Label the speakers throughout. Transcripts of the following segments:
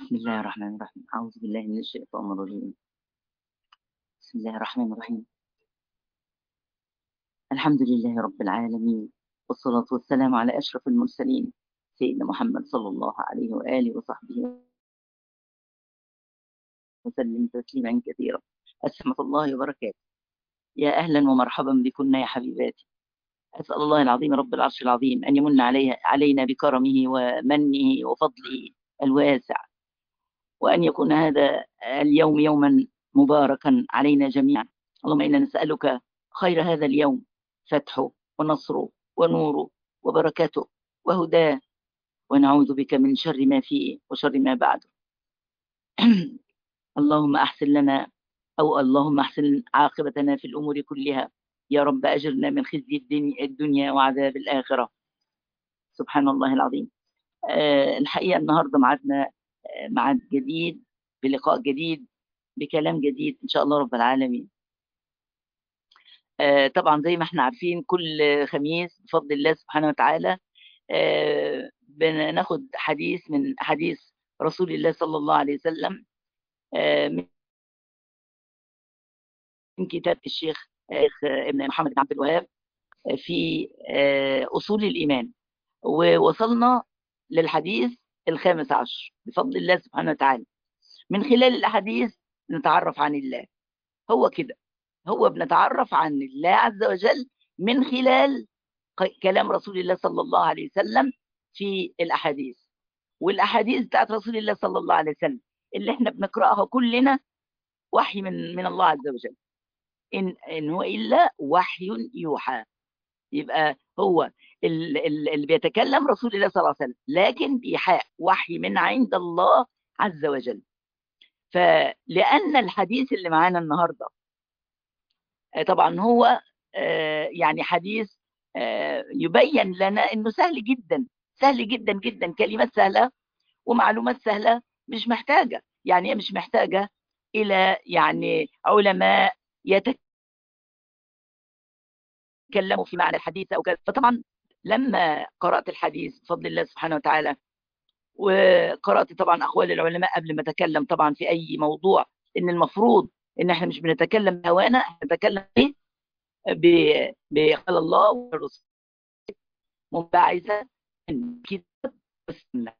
Speaker 1: بسم الله الرحمن الرحيم أعوذ بالله من الشيطان الرجيم بسم الله الرحمن الرحيم الحمد لله رب العالمين والصلاة والسلام على أشرف المرسلين سيدنا محمد صلى الله عليه وآله وصحبه وسلم تسليما كثيرا أسمة الله وبركاته يا أهلا ومرحبا بكن يا حبيباتي أسأل الله العظيم رب العرش العظيم أن يمن عليها علينا بكرمه ومنه وفضله الواسع وأن يكون هذا اليوم يوما مباركا علينا جميعا اللهم إنا نسألك خير هذا اليوم فتحه ونصره ونوره وبركته وهداه ونعوذ بك من شر ما فيه وشر ما بعده اللهم أحسن لنا أو اللهم أحسن عاقبتنا في الأمور كلها يا رب أجرنا من خزي الدنيا وعذاب الآخرة سبحان الله العظيم أه الحقيقة النهاردة معدنا ميعاد جديد بلقاء جديد بكلام جديد إن شاء الله رب العالمين آه طبعا زي ما احنا عارفين كل خميس بفضل الله سبحانه وتعالى آه بناخد حديث من حديث رسول الله صلى الله عليه وسلم آه من كتاب الشيخ ابن محمد بن عبد الوهاب في أصول الإيمان ووصلنا للحديث الخامس عشر بفضل الله سبحانه وتعالى من خلال الأحاديث نتعرف عن الله هو كده هو بنتعرف عن الله عز وجل من خلال كلام رسول الله صلى الله عليه وسلم في الأحاديث والأحاديث بتاعت رسول الله صلى الله عليه وسلم اللي احنا بنقرأها كلنا وحي من من الله عز وجل إن, إن هو إلا وحي يوحى يبقى هو اللي بيتكلم رسول الله صلى الله عليه وسلم لكن بإيحاء وحي من عند الله عز وجل فلأن الحديث اللي معانا النهاردة طبعا هو يعني حديث يبين لنا انه سهل جدا سهل جدا جدا كلمات سهلة ومعلومات سهلة مش محتاجة يعني مش محتاجة إلى يعني علماء يتكلموا في معنى الحديث أو كذا فطبعا لما قرأت الحديث بفضل الله سبحانه وتعالى وقرأت طبعا أقوال العلماء قبل ما أتكلم طبعا في أي موضوع إن المفروض إن إحنا مش بنتكلم بهوانا إحنا بنتكلم إيه بقال الله والرسول منبعثة من كتاب والسنة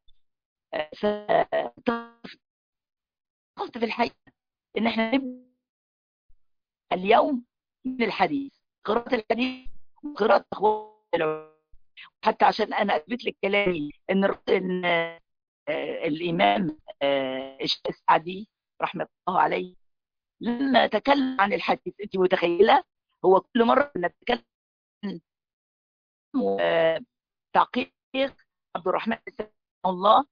Speaker 1: فقلت في الحقيقة إن إحنا نبدأ اليوم من الحديث قراءة الحديث وقراءة أخبار العلماء حتى عشان أنا أثبت لك كلامي إن إن الإمام السعدي رحمة الله عليه لما تكلم عن الحديث أنت متخيلة هو كل مرة نتكلم تعقيق عبد الرحمن الله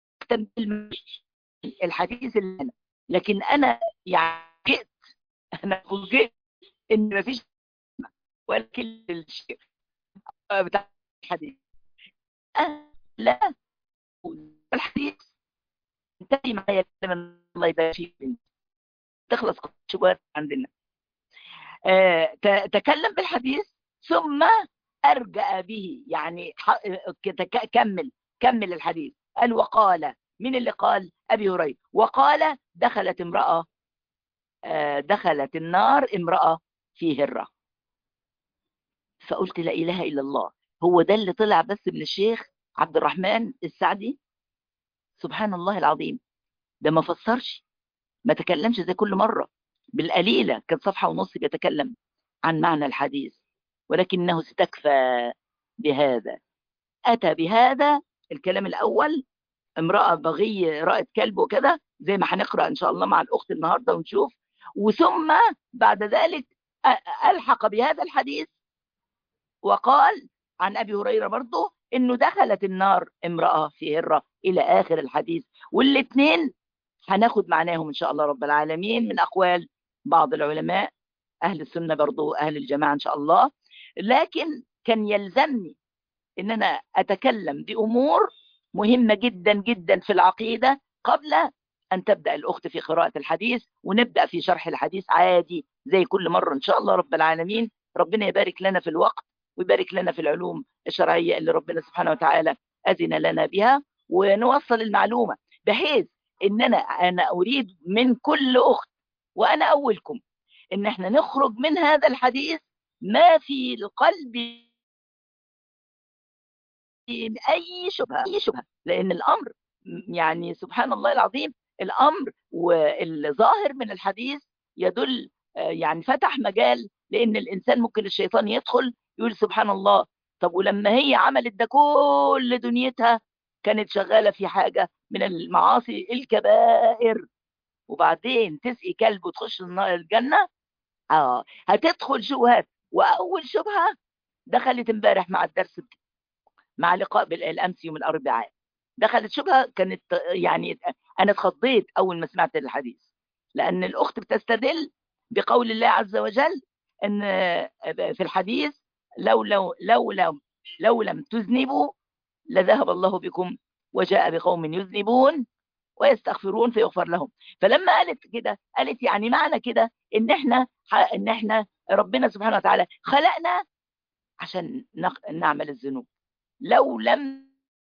Speaker 1: الحديث اللي أنا لكن أنا يعني جئت أنا فوجئت إن مفيش ولا كل الشيء بتاع الحديث لا الحديث انتهي معايا من الله يبارك فيك تخلص شبهات عندنا آه تكلم بالحديث ثم أرجع به يعني كمل كمل الحديث قال وقال من اللي قال أبي هريرة وقال دخلت امرأة آه دخلت النار امرأة في هرة فقلت لا إله إلا الله هو ده اللي طلع بس من الشيخ عبد الرحمن السعدي سبحان الله العظيم ده ما فسرش ما تكلمش زي كل مرة بالقليلة كان صفحة ونص بيتكلم عن معنى الحديث ولكنه استكفى بهذا أتى بهذا الكلام الأول امرأة بغية رأت كلب وكذا زي ما هنقرأ إن شاء الله مع الأخت النهاردة ونشوف وثم بعد ذلك ألحق بهذا الحديث وقال عن أبي هريرة برضه إنه دخلت النار امرأة في هرة إلى آخر الحديث والاثنين هناخد معناهم إن شاء الله رب العالمين من أقوال بعض العلماء أهل السنة برضه أهل الجماعة إن شاء الله لكن كان يلزمني إن أنا أتكلم بأمور مهمة جدا جدا في العقيدة قبل أن تبدأ الأخت في قراءة الحديث ونبدأ في شرح الحديث عادي زي كل مرة إن شاء الله رب العالمين ربنا يبارك لنا في الوقت ويبارك لنا في العلوم الشرعية اللي ربنا سبحانه وتعالى أذن لنا بها ونوصل المعلومة بحيث ان انا انا اريد من كل اخت وانا اولكم ان احنا نخرج من هذا الحديث ما في القلب اي شبهه اي شبهه لان الامر يعني سبحان الله العظيم الامر والظاهر من الحديث يدل يعني فتح مجال لان الانسان ممكن الشيطان يدخل يقول سبحان الله طب ولما هي عملت ده كل دنيتها كانت شغاله في حاجه من المعاصي الكبائر وبعدين تسقي كلب وتخش الجنه اه هتدخل شبهات واول شبهه دخلت امبارح مع الدرس مع لقاء الامس يوم الاربعاء دخلت شبهه كانت يعني انا اتخضيت اول ما سمعت الحديث لان الاخت بتستدل بقول الله عز وجل ان في الحديث لو لو لو لو, لو لم تذنبوا لذهب الله بكم وجاء بقوم يذنبون ويستغفرون فيغفر لهم فلما قالت كده قالت يعني معنى كده ان احنا ان احنا ربنا سبحانه وتعالى خلقنا عشان نعمل الذنوب لو لم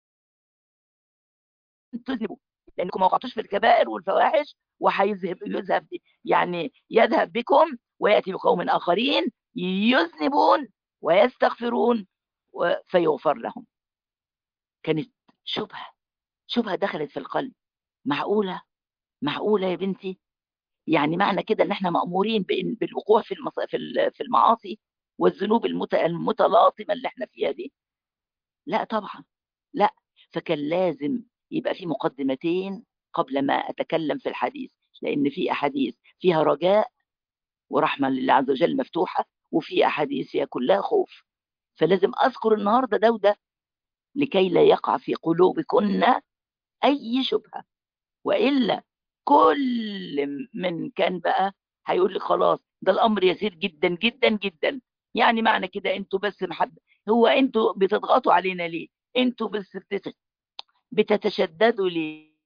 Speaker 1: تذنبوا لانكم ما وقعتوش في الكبائر والفواحش وهيذهب يذهب يعني يذهب بكم وياتي بقوم اخرين يذنبون ويستغفرون فيغفر لهم كانت شبهه شبهه دخلت في القلب معقوله معقوله يا بنتي يعني معنى كده ان احنا مامورين بالوقوع في في المعاصي والذنوب المتلاطمه اللي احنا فيها دي لا طبعا لا فكان لازم يبقى في مقدمتين قبل ما اتكلم في الحديث لان في احاديث فيها رجاء ورحمه لله عز وجل مفتوحه وفي احاديث هي كلها خوف فلازم اذكر النهارده ده وده لكي لا يقع في قلوبكن اي شبهه والا كل من كان بقى هيقول لي خلاص ده الامر يسير جدا جدا جدا يعني معنى كده انتوا بس محب هو انتوا بتضغطوا علينا ليه انتوا بس بتتشددوا ليه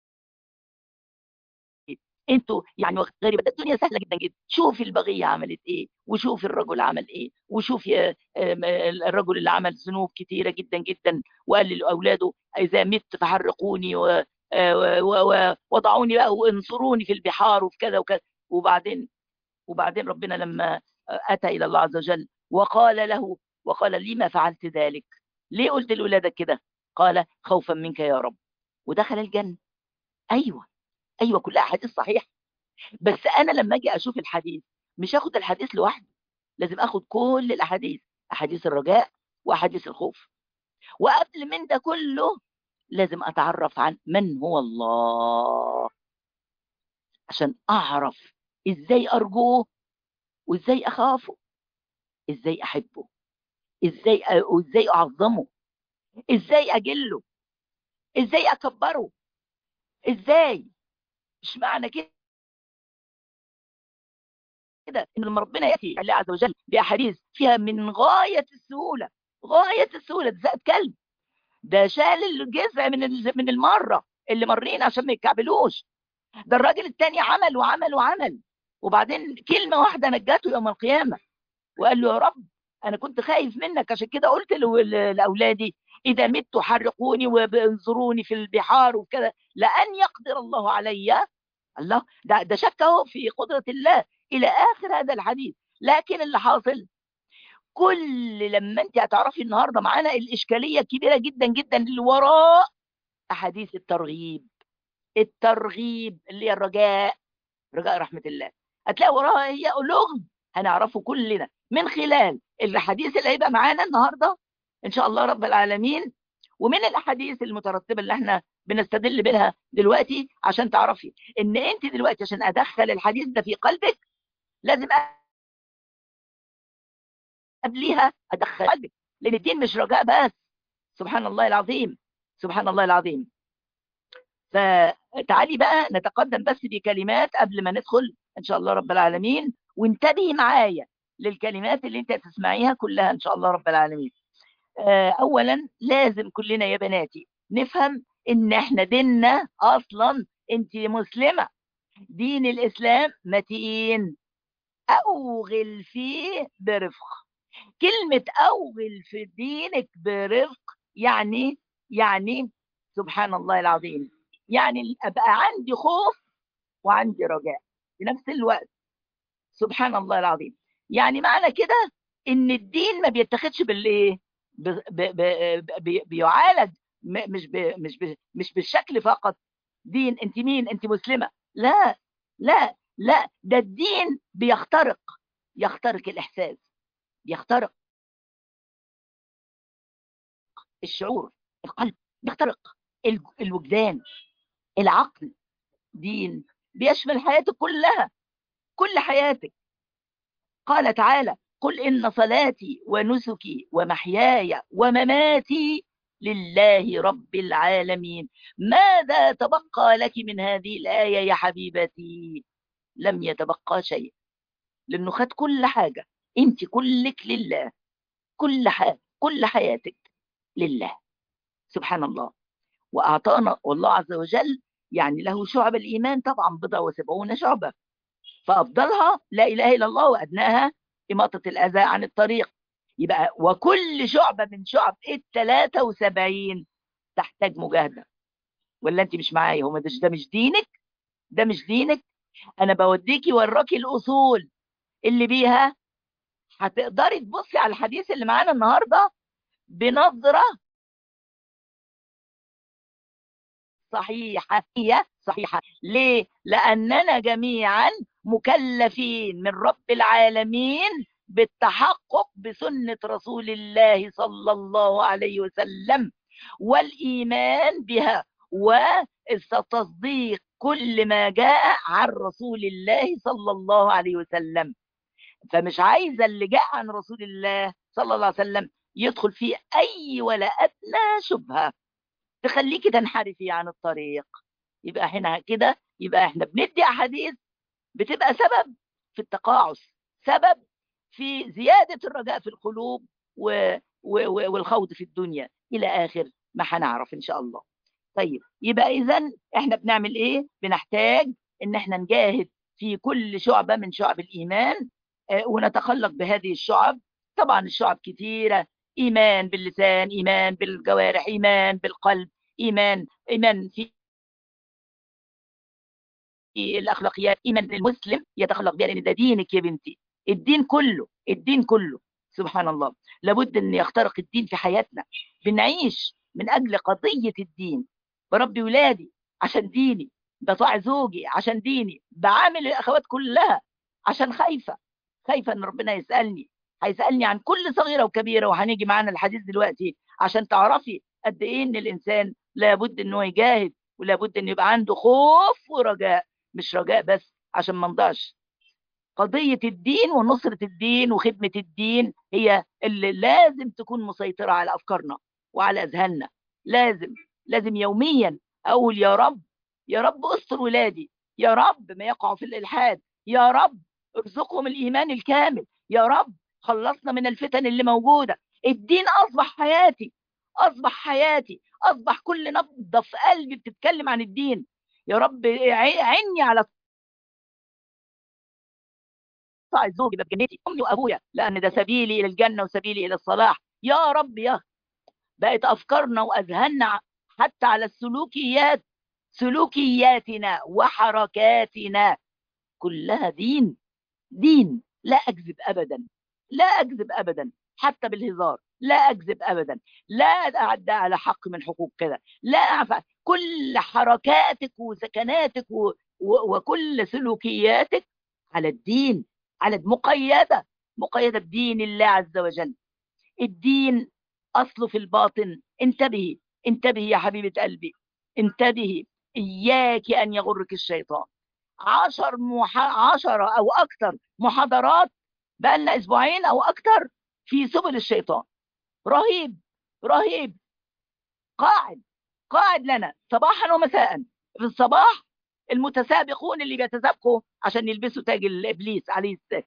Speaker 1: انتوا يعني غريبه ده الدنيا سهله جدا جدا شوف البغيه عملت ايه وشوف الرجل عمل ايه وشوف الرجل اللي عمل ذنوب كتيره جدا جدا وقال لاولاده اذا مت فحرقوني و وضعوني بقى وانصروني في البحار وفي كذا وكذا وبعدين وبعدين ربنا لما اتى الى الله عز وجل وقال له وقال لما فعلت ذلك ليه قلت لاولادك كده قال خوفا منك يا رب ودخل الجنه ايوه ايوه كلها احاديث صحيحه بس انا لما اجي اشوف الحديث مش هاخد الحديث لوحده لازم اخد كل الاحاديث احاديث الرجاء واحاديث الخوف وقبل من ده كله لازم اتعرف عن من هو الله عشان اعرف ازاي ارجوه وازاي اخافه ازاي احبه ازاي وازاي اعظمه ازاي اجله ازاي اكبره ازاي مش معنى كده كده ان لما ربنا ياتي الله عز وجل باحاديث فيها من غايه السهوله غايه السهوله ده زائد كلب ده شال الجزء من من المره اللي مرين عشان ما يتكعبلوش ده الراجل التاني عمل وعمل وعمل وبعدين كلمه واحده نجته يوم القيامه وقال له يا رب انا كنت خايف منك عشان كده قلت لاولادي اذا مت حرقوني وانظروني في البحار وكذا لان يقدر الله علي الله ده ده شك اهو في قدره الله الى اخر هذا الحديث لكن اللي حاصل كل لما انت هتعرفي النهارده معانا الاشكاليه كبيره جدا جدا اللي وراء احاديث الترغيب الترغيب اللي هي الرجاء رجاء رحمه الله هتلاقي وراها هي لغز هنعرفه كلنا من خلال الحديث اللي هيبقى معانا النهارده ان شاء الله رب العالمين ومن الاحاديث المترتبه اللي احنا بنستدل بها دلوقتي عشان تعرفي ان انت دلوقتي عشان ادخل الحديث ده في قلبك لازم قبليها ادخل قلبك لان الدين مش رجاء بس سبحان الله العظيم سبحان الله العظيم فتعالي بقى نتقدم بس بكلمات قبل ما ندخل ان شاء الله رب العالمين وانتبهي معايا للكلمات اللي انت هتسمعيها كلها ان شاء الله رب العالمين اولا لازم كلنا يا بناتي نفهم ان احنا ديننا اصلا انت مسلمه دين الاسلام متين اوغل فيه برفق كلمه اوغل في دينك برفق يعني يعني سبحان الله العظيم يعني ابقى عندي خوف وعندي رجاء في نفس الوقت سبحان الله العظيم يعني معنى كده ان الدين ما بيتاخدش بالايه ب- ب- ب- بي- بيعالج م- مش ب- مش ب- مش بالشكل فقط دين انت مين انت مسلمه لا لا لا ده الدين بيخترق يخترق الاحساس يخترق الشعور القلب بيخترق ال- الوجدان العقل دين بيشمل حياتك كلها كل حياتك قال تعالى قل إن صلاتي ونسكي ومحياي ومماتي لله رب العالمين ماذا تبقى لك من هذه الآية يا حبيبتي لم يتبقى شيء لأنه خد كل حاجة انت كلك لله كل حاجة كل حياتك لله سبحان الله وأعطانا والله عز وجل يعني له شعب الإيمان طبعا بضع وسبعون شعبة فأفضلها لا إله إلا الله وأدناها إماطة الأذى عن الطريق يبقى وكل شعبة من شعب الثلاثة وسبعين تحتاج مجاهدة ولا أنت مش معايا هو ده ده مش دينك ده مش دينك أنا بوديكي وراكي الأصول اللي بيها هتقدري تبصي على الحديث اللي معانا النهاردة بنظرة صحيحة هي صحيحة ليه؟ لأننا جميعا مكلفين من رب العالمين بالتحقق بسنة رسول الله صلى الله عليه وسلم والإيمان بها وتصديق كل ما جاء عن رسول الله صلى الله عليه وسلم فمش عايزة اللي جاء عن رسول الله صلى الله عليه وسلم يدخل فيه أي ولا أدنى شبهة تخليكي تنحرفي عن الطريق يبقى احنا كده يبقى احنا بندي احاديث بتبقى سبب في التقاعس سبب في زيادة الرجاء في القلوب و... و... و... والخوض في الدنيا إلى آخر ما هنعرف إن شاء الله طيب يبقى إذا إحنا بنعمل إيه؟ بنحتاج إن إحنا نجاهد في كل شعبة من شعب الإيمان آه ونتخلق بهذه الشعب طبعا الشعب كثيرة إيمان باللسان إيمان بالجوارح إيمان بالقلب إيمان إيمان في الأخلاقيات إيمان المسلم يتخلق بها لأن ده دينك يا بنتي الدين كله الدين كله سبحان الله لابد أن يخترق الدين في حياتنا بنعيش من أجل قضية الدين بربي ولادي عشان ديني بطاع زوجي عشان ديني بعامل الأخوات كلها عشان خايفة خايفة أن ربنا يسألني هيسألني عن كل صغيرة وكبيرة وهنيجي معانا الحديث دلوقتي عشان تعرفي قد إيه إن الإنسان لابد أنه يجاهد ولابد أن يبقى عنده خوف ورجاء مش رجاء بس عشان ما نضيعش قضية الدين ونصرة الدين وخدمة الدين هي اللي لازم تكون مسيطرة على أفكارنا وعلى أذهاننا لازم لازم يوميا أقول يا رب يا رب استر ولادي يا رب ما يقعوا في الإلحاد يا رب ارزقهم الإيمان الكامل يا رب خلصنا من الفتن اللي موجودة الدين أصبح حياتي أصبح حياتي أصبح كل نبضة في قلبي بتتكلم عن الدين يا رب عني على طاعة زوجي بجنتي أمي وأبويا لأن ده سبيلي إلى الجنة وسبيلي إلى الصلاح يا رب يا بقت أفكارنا وأذهاننا حتى على السلوكيات سلوكياتنا وحركاتنا كلها دين دين لا أكذب أبدا لا أكذب أبدا حتى بالهزار لا أكذب أبدا لا أعدى على حق من حقوق كذا لا أعفى كل حركاتك وسكناتك و... و... وكل سلوكياتك على الدين على مقيدة مقيدة بدين الله عز وجل الدين أصله في الباطن انتبهي انتبهي يا حبيبة قلبي انتبهي إياك أن يغرك الشيطان عشر مح... عشرة أو أكثر محاضرات بقالنا أسبوعين أو أكثر في سبل الشيطان رهيب رهيب قاعد قاعد لنا صباحا ومساء في الصباح المتسابقون اللي بيتسابقوا عشان يلبسوا تاج الابليس عليه السلام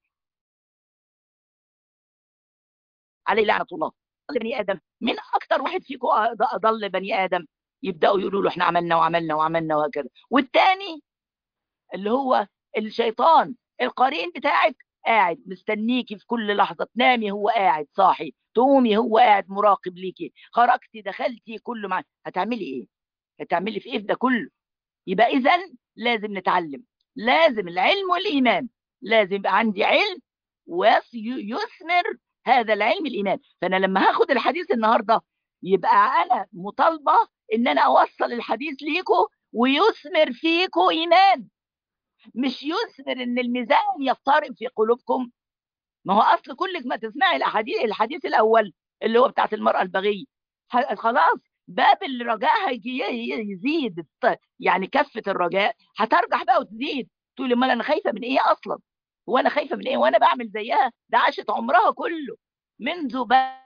Speaker 1: عليه لعنه الله بني ادم من اكتر واحد فيكم اضل بني ادم يبداوا يقولوا له احنا عملنا وعملنا وعملنا وهكذا والتاني اللي هو الشيطان القرين بتاعك قاعد مستنيكي في كل لحظه تنامي هو قاعد صاحي تقومي هو قاعد مراقب ليكي خرجتي دخلتي كله معاك هتعملي ايه هتعملي في ايه ده كله يبقى اذا لازم نتعلم لازم العلم والايمان لازم يبقى عندي علم ويثمر هذا العلم الايمان فانا لما هاخد الحديث النهارده يبقى انا مطالبه ان انا اوصل الحديث ليكم ويثمر فيكم ايمان مش يثمر ان الميزان يضطرب في قلوبكم ما هو اصل كلك ما تسمعي الاحاديث الحديث الاول اللي هو بتاعت المراه البغيه خلاص باب الرجاء هيجي يزيد يعني كفه الرجاء هترجح بقى وتزيد تقولي امال انا خايفه من ايه اصلا هو انا خايفه من ايه وانا بعمل زيها ده عاشت عمرها كله منذ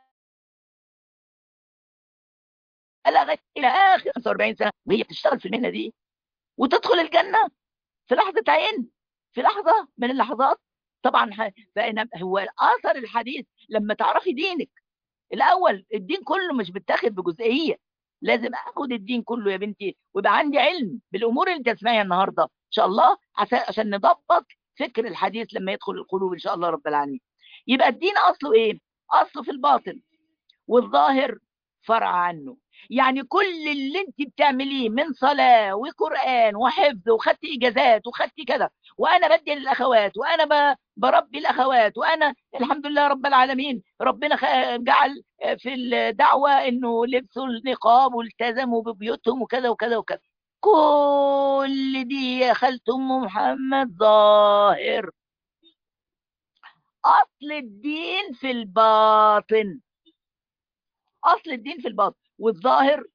Speaker 1: بلغت الى اخر 45 سنه وهي بتشتغل في المهنه دي وتدخل الجنه في لحظه عين في لحظه من اللحظات طبعا فإن هو اثر الحديث لما تعرفي دينك الاول الدين كله مش بتاخد بجزئيه لازم اخد الدين كله يا بنتي ويبقى عندي علم بالامور اللي تسمعيها النهارده ان شاء الله عشان نضبط فكر الحديث لما يدخل القلوب ان شاء الله رب العالمين يبقى الدين اصله ايه اصله في الباطن والظاهر فرع عنه يعني كل اللي انت بتعمليه من صلاة وقرآن وحفظ وخدت إجازات وخدت كذا وأنا بدي للأخوات وأنا بربي الأخوات وأنا الحمد لله رب العالمين ربنا جعل في الدعوة إنه لبسوا النقاب والتزموا ببيوتهم وكذا وكذا وكذا كل دي يا خالة أم محمد ظاهر أصل الدين في الباطن أصل الدين في الباطن والظاهر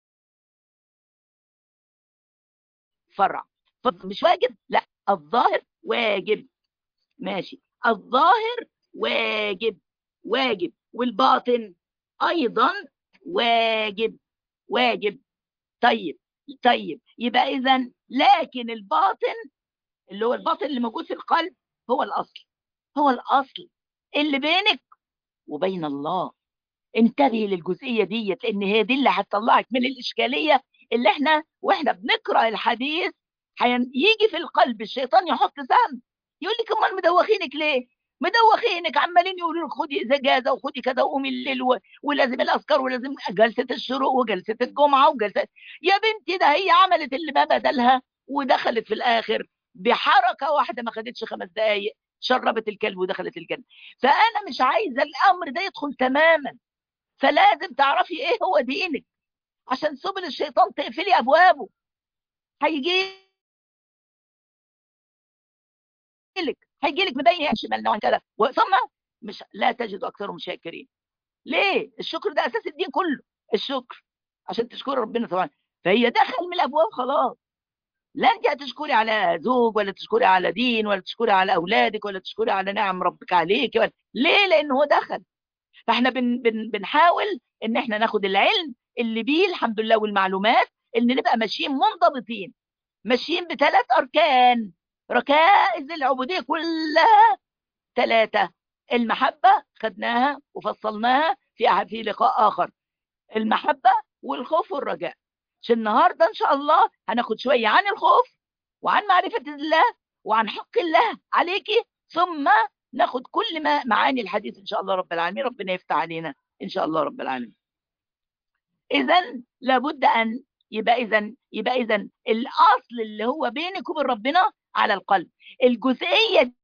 Speaker 1: فرع مش واجب لا الظاهر واجب ماشي الظاهر واجب واجب والباطن ايضا واجب واجب طيب طيب يبقى اذا لكن الباطن اللي هو الباطن اللي موجود في القلب هو الاصل هو الاصل اللي بينك وبين الله انتبهي للجزئيه ديت لان هي دي اللي هتطلعك من الاشكاليه اللي احنا واحنا بنقرا الحديث يجي في القلب الشيطان يحط سهم يقول لك امال مدوخينك ليه؟ مدوخينك عمالين يقولوا لك خدي زجاجه وخدي كذا وقومي الليل و... ولازم الاذكار ولازم جلسه الشروق وجلسه الجمعه وجلسه يا بنتي ده هي عملت اللي ما بدلها ودخلت في الاخر بحركه واحده ما خدتش خمس دقائق شربت الكلب ودخلت الجنه فانا مش عايزه الامر ده يدخل تماما فلازم تعرفي ايه هو دينك عشان سبل الشيطان تقفلي ابوابه هيجي لك هيجي لك مبين شمال نوع كذا ثم مش لا تجد اكثرهم شاكرين ليه الشكر ده اساس الدين كله الشكر عشان تشكر ربنا طبعا فهي دخل من الابواب خلاص لا انت هتشكري على زوج ولا تشكري على دين ولا تشكري على اولادك ولا تشكري على نعم ربك عليك ولا ليه لان هو دخل فاحنا بن بن بنحاول ان احنا ناخد العلم اللي بيه الحمد لله والمعلومات ان نبقى ماشيين منضبطين ماشيين بثلاث اركان ركائز العبوديه كلها ثلاثه المحبه خدناها وفصلناها في في لقاء اخر المحبه والخوف والرجاء عشان النهارده ان شاء الله هناخد شويه عن الخوف وعن معرفه الله وعن حق الله عليكي ثم ناخد كل ما معاني الحديث ان شاء الله رب العالمين ربنا يفتح علينا ان شاء الله رب العالمين اذا لابد ان يبقى اذا يبقى اذا الاصل اللي هو بينك وبين ربنا على القلب الجزئيه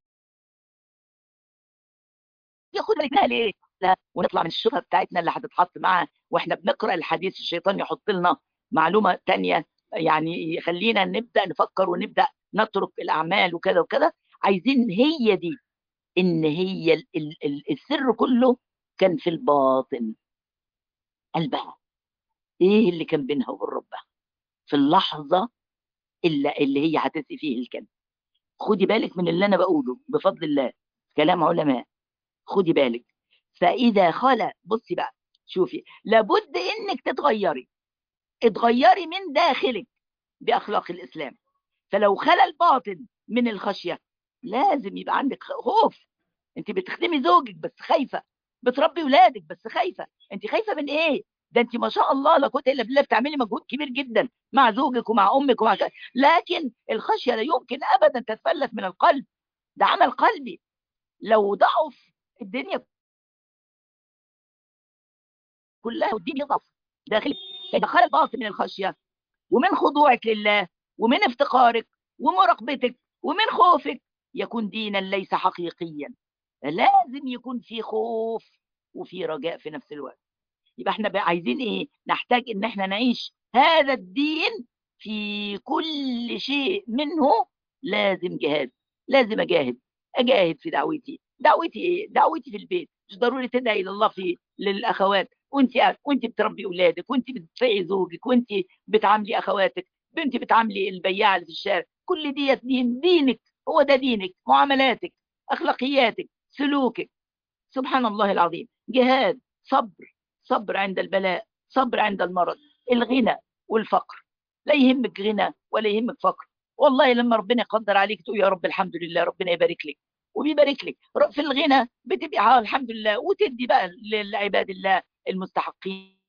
Speaker 1: ياخد بالك منها ليه لا ونطلع من الشبهه بتاعتنا اللي هتتحط معاها واحنا بنقرا الحديث الشيطان يحط لنا معلومه تانية يعني يخلينا نبدا نفكر ونبدا نترك الاعمال وكذا وكذا عايزين هي دي ان هي ال ال ال السر كله كان في الباطن قلبها ايه اللي كان بينها وبين ربها في اللحظه اللي, اللي هي هتسقي فيه الكلب خدي بالك من اللي انا بقوله بفضل الله كلام علماء خدي بالك فاذا خلى بصي بقى شوفي لابد انك تتغيري اتغيري من داخلك باخلاق الاسلام فلو خلى الباطن من الخشيه لازم يبقى عندك خوف انت بتخدمي زوجك بس خايفه بتربي ولادك بس خايفه انت خايفه من ايه ده انت ما شاء الله لا قوه الا بالله بتعملي مجهود كبير جدا مع زوجك ومع امك ومع شا... لكن الخشيه لا يمكن ابدا تتفلت من القلب ده عمل قلبي لو ضعف الدنيا كلها والدين يضعف داخل دخل الباطن من الخشيه ومن خضوعك لله ومن افتقارك ومراقبتك ومن خوفك يكون دينا ليس حقيقيا لازم يكون في خوف وفي رجاء في نفس الوقت يبقى احنا بقى عايزين ايه نحتاج ان احنا نعيش هذا الدين في كل شيء منه لازم جهاد لازم اجاهد اجاهد في دعوتي دعوتي ايه دعوتي في البيت مش ضروري تدعي الى الله في للاخوات وانت وانت بتربي اولادك وانت بتدفعي زوجك وانت بتعاملي اخواتك وانت بتعاملي البياعه اللي في الشارع كل دي دين دينك هو ده دينك معاملاتك اخلاقياتك سلوكك سبحان الله العظيم جهاد صبر صبر عند البلاء صبر عند المرض الغنى والفقر لا يهمك غنى ولا يهمك فقر والله لما ربنا يقدر عليك تقول يا رب الحمد لله ربنا يبارك لك وبيبارك لك في الغنى بتبقى آه الحمد لله وتدي بقى لعباد الله المستحقين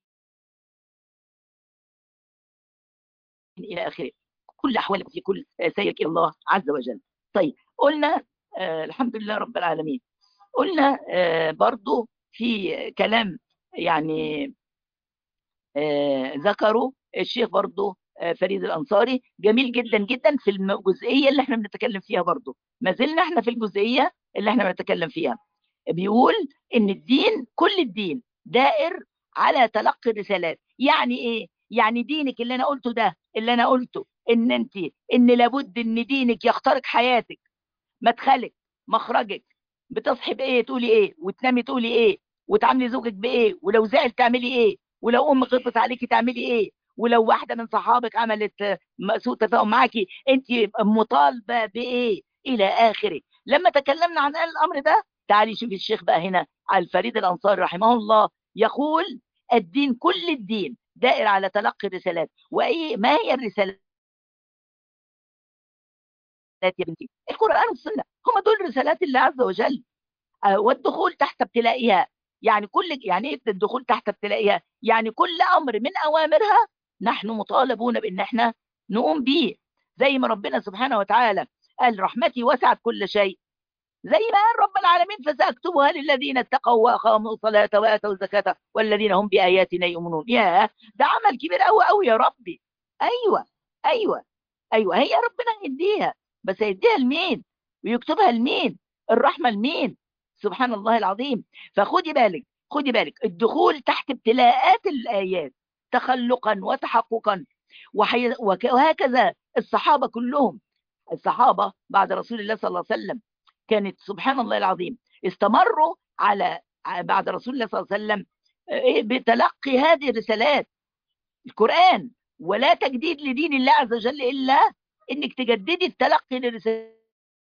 Speaker 1: الى اخره كل احوالك في كل سيرك الى الله عز وجل طيب قلنا آه الحمد لله رب العالمين قلنا آه برضو في كلام يعني آه ذكروا الشيخ برضو آه فريد الأنصاري جميل جدا جدا في الجزئية اللي احنا بنتكلم فيها برضو ما زلنا احنا في الجزئية اللي احنا بنتكلم فيها بيقول ان الدين كل الدين دائر على تلقي الرسالات يعني ايه يعني دينك اللي انا قلته ده اللي انا قلته ان انت ان لابد ان دينك يخترق حياتك مدخلك مخرجك بتصحي بايه تقولي ايه وتنامي تقولي ايه وتعاملي زوجك بايه ولو زعل تعملي ايه ولو ام غلطت عليكي تعملي ايه ولو واحده من صحابك عملت سوء تفاهم معاكي انت مطالبه بايه الى اخره لما تكلمنا عن الامر ده تعالي شوفي الشيخ بقى هنا على الفريد الانصاري رحمه الله يقول الدين كل الدين دائر على تلقي الرسالات وايه ما هي الرسالات يا بنتي القران والسنه هم دول رسالات الله عز وجل والدخول تحت ابتلائها يعني كل يعني ايه الدخول تحت ابتلائها يعني كل امر من اوامرها نحن مطالبون بان احنا نقوم به زي ما ربنا سبحانه وتعالى قال رحمتي وسعت كل شيء زي ما قال رب العالمين فساكتبها للذين اتقوا واقاموا الصلاه واتوا الزكاه والذين هم باياتنا يؤمنون يا ده عمل كبير قوي قوي يا ربي ايوه ايوه ايوه هي ربنا هيديها بس هيديها لمين ويكتبها لمين الرحمه لمين سبحان الله العظيم فخدي بالك خدي بالك الدخول تحت ابتلاءات الايات تخلقا وتحققا وحي... وهكذا الصحابه كلهم الصحابه بعد رسول الله صلى الله عليه وسلم كانت سبحان الله العظيم استمروا على بعد رسول الله صلى الله عليه وسلم بتلقي هذه الرسالات القرآن ولا تجديد لدين الله عز وجل إلا إنك تجددي التلقي للرسالات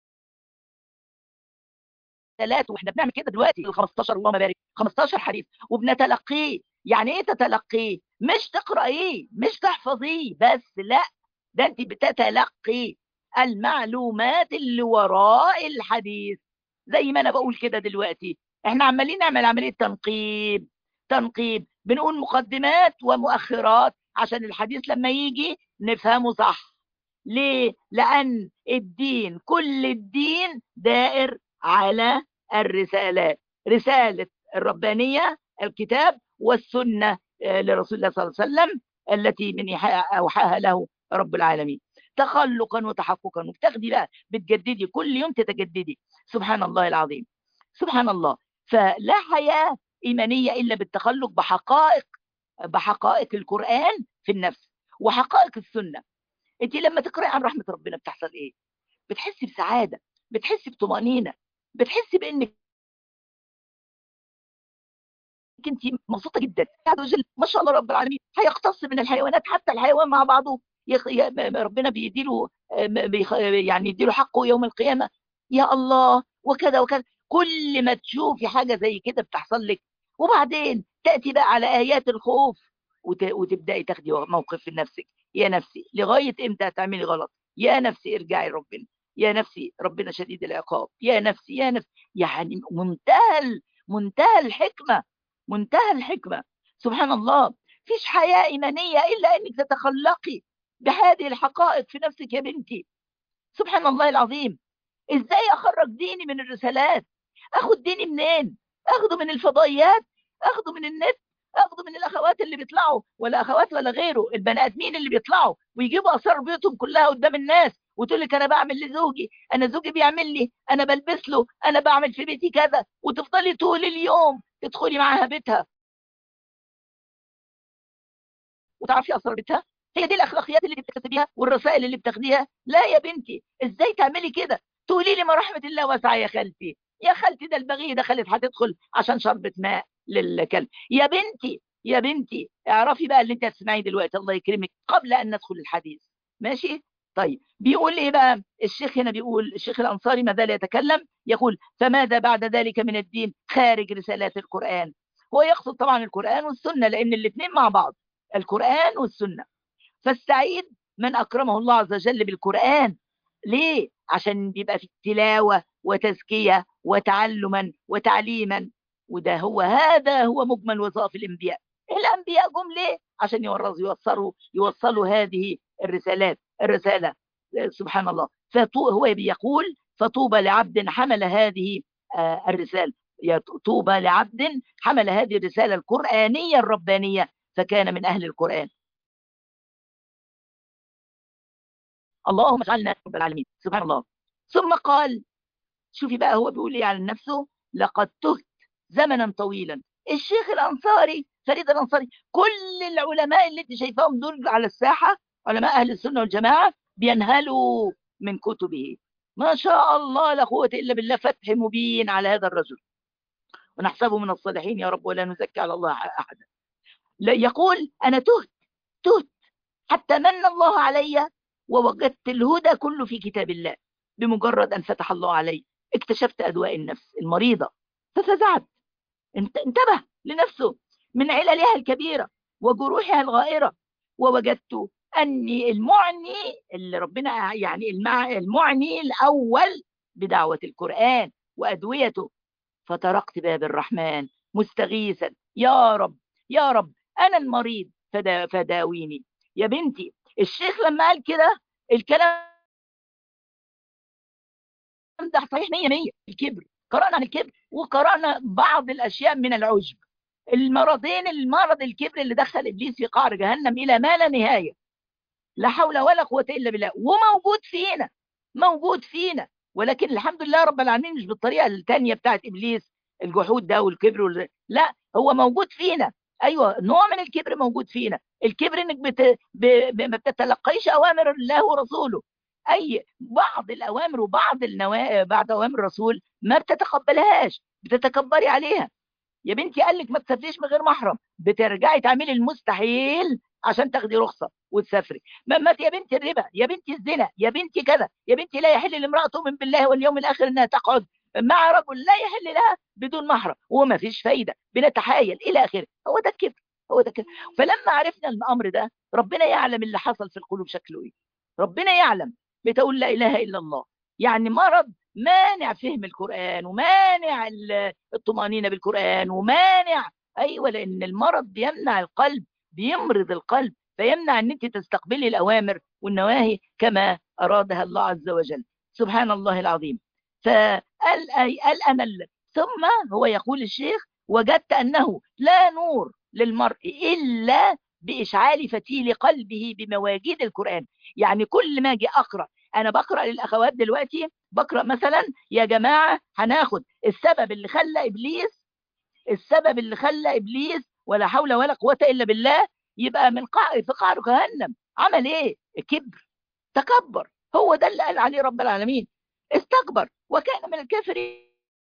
Speaker 1: واحنا بنعمل كده دلوقتي ال 15 اللهم بارك 15 حديث وبنتلقيه يعني ايه تتلقيه مش تقرأيه مش تحفظيه بس لا ده انت بتتلقي المعلومات اللي وراء الحديث زي ما انا بقول كده دلوقتي احنا عمالين نعمل عمليه تنقيب تنقيب بنقول مقدمات ومؤخرات عشان الحديث لما يجي نفهمه صح ليه لان الدين كل الدين دائر على الرسالات رساله الربانيه الكتاب والسنه لرسول الله صلى الله عليه وسلم التي من اوحاها له رب العالمين تخلقا وتحققا وبتاخدي بقى بتجددي كل يوم تتجددي سبحان الله العظيم سبحان الله فلا حياة إيمانية إلا بالتخلق بحقائق بحقائق القرآن في النفس وحقائق السنة انت لما تقرأي عن رحمة ربنا بتحصل ايه بتحسي بسعادة بتحسي بطمأنينة بتحسي بانك انت مبسوطه جدا عز وجل ما شاء الله رب العالمين هيقتص من الحيوانات حتى الحيوان مع بعضه يخ... ربنا بيديله بيخ... يعني يديله حقه يوم القيامة يا الله وكذا وكذا كل ما تشوفي حاجة زي كده بتحصل لك وبعدين تأتي بقى على آيات الخوف وت... وتبدأي تاخدي موقف في نفسك يا نفسي لغاية امتى هتعملي غلط يا نفسي ارجعي لربنا يا نفسي ربنا شديد العقاب يا نفسي يا نفسي يعني منتهى منتهى الحكمة منتهى الحكمة سبحان الله فيش حياة إيمانية إلا أنك تتخلقي بهذه الحقائق في نفسك يا بنتي سبحان الله العظيم ازاي اخرج ديني من الرسالات اخد ديني منين اخده من الفضائيات اخده من النت اخده من الاخوات اللي بيطلعوا ولا اخوات ولا غيره البني ادمين اللي بيطلعوا ويجيبوا اسرار بيوتهم كلها قدام الناس وتقول لك انا بعمل لزوجي انا زوجي بيعمل لي انا بلبس له انا بعمل في بيتي كذا وتفضلي طول اليوم تدخلي معاها بيتها وتعرفي اسرار بيتها هي دي الاخلاقيات اللي بتكتسبيها والرسائل اللي بتاخديها لا يا بنتي ازاي تعملي كده تقولي لي ما رحمه الله واسعه يا خالتي يا خالتي ده البغيه دخلت هتدخل عشان شربة ماء للكلب يا بنتي يا بنتي اعرفي بقى اللي انت هتسمعيه دلوقتي الله يكرمك قبل ان ندخل الحديث ماشي طيب بيقول ايه بقى الشيخ هنا بيقول الشيخ الانصاري ما زال يتكلم يقول فماذا بعد ذلك من الدين خارج رسالات القران هو يقصد طبعا القران والسنه لان الاثنين مع بعض القران والسنه فالسعيد من اكرمه الله عز وجل بالقران ليه عشان بيبقى في تلاوه وتزكيه وتعلما وتعليما وده هو هذا هو مجمل وظائف الانبياء الانبياء جم ليه عشان يورثوا يوصلوا يوصلوا هذه الرسالات الرساله سبحان الله فهو بيقول فطوبى لعبد حمل هذه الرساله طوبى لعبد حمل هذه الرساله القرانيه الربانيه فكان من اهل القران اللهم اجعلنا رب العالمين سبحان الله ثم قال شوفي بقى هو بيقول ايه على نفسه لقد تهت زمنا طويلا الشيخ الانصاري فريد الانصاري كل العلماء اللي انت شايفاهم دول على الساحه علماء اهل السنه والجماعه بينهلوا من كتبه ما شاء الله لا قوه الا بالله فتح مبين على هذا الرجل ونحسبه من الصالحين يا رب ولا نزكي على الله احدا يقول انا تهت تهت حتى من الله علي ووجدت الهدى كله في كتاب الله بمجرد ان فتح الله علي اكتشفت ادواء النفس المريضه ففزعت انتبه لنفسه من عللها الكبيره وجروحها الغائره ووجدت اني المعني اللي ربنا يعني المعني الاول بدعوه القران وادويته فطرقت باب الرحمن مستغيثا يا رب يا رب انا المريض فدا فداويني يا بنتي الشيخ لما قال كده الكلام ده صحيح 100 100 الكبر قرانا عن الكبر وقرانا بعض الاشياء من العجب المرضين المرض الكبر اللي دخل ابليس في قعر جهنم الى ما لا نهايه لا حول ولا قوه الا بالله وموجود فينا موجود فينا ولكن الحمد لله رب العالمين مش بالطريقه الثانيه بتاعت ابليس الجحود ده والكبر وال... لا هو موجود فينا ايوه نوع من الكبر موجود فينا الكبر انك بت... ب... ب... ما بتتلقيش اوامر الله ورسوله اي بعض الاوامر وبعض النوا... بعض اوامر الرسول ما بتتقبلهاش بتتكبري عليها يا بنتي قال لك ما تسافريش من غير محرم بترجعي تعملي المستحيل عشان تاخدي رخصه وتسافري ما يا بنتي الربا يا بنتي الزنا يا بنتي كذا يا بنتي لا يحل لامراه تؤمن بالله واليوم الاخر انها تقعد مع رجل لا يحل لها بدون محرم وما فيش فايده بنتحايل الى اخره هو ده الكبر هو ده الكبر فلما عرفنا الامر ده ربنا يعلم اللي حصل في القلوب شكله ايه ربنا يعلم بتقول لا اله الا الله يعني مرض مانع فهم القران ومانع الطمانينه بالقران ومانع ايوه لان المرض بيمنع القلب بيمرض القلب فيمنع ان انت تستقبلي الاوامر والنواهي كما ارادها الله عز وجل سبحان الله العظيم فقال أي قال أنا ثم هو يقول الشيخ وجدت أنه لا نور للمرء إلا بإشعال فتيل قلبه بمواجيد القرآن يعني كل ما أجي أقرأ أنا بقرأ للأخوات دلوقتي بقرأ مثلا يا جماعة هناخد السبب اللي خلى إبليس السبب اللي خلى إبليس ولا حول ولا قوة إلا بالله يبقى من قاع في قعر جهنم عمل إيه؟ كبر تكبر هو ده اللي قال عليه رب العالمين استكبر وكان من الكافرين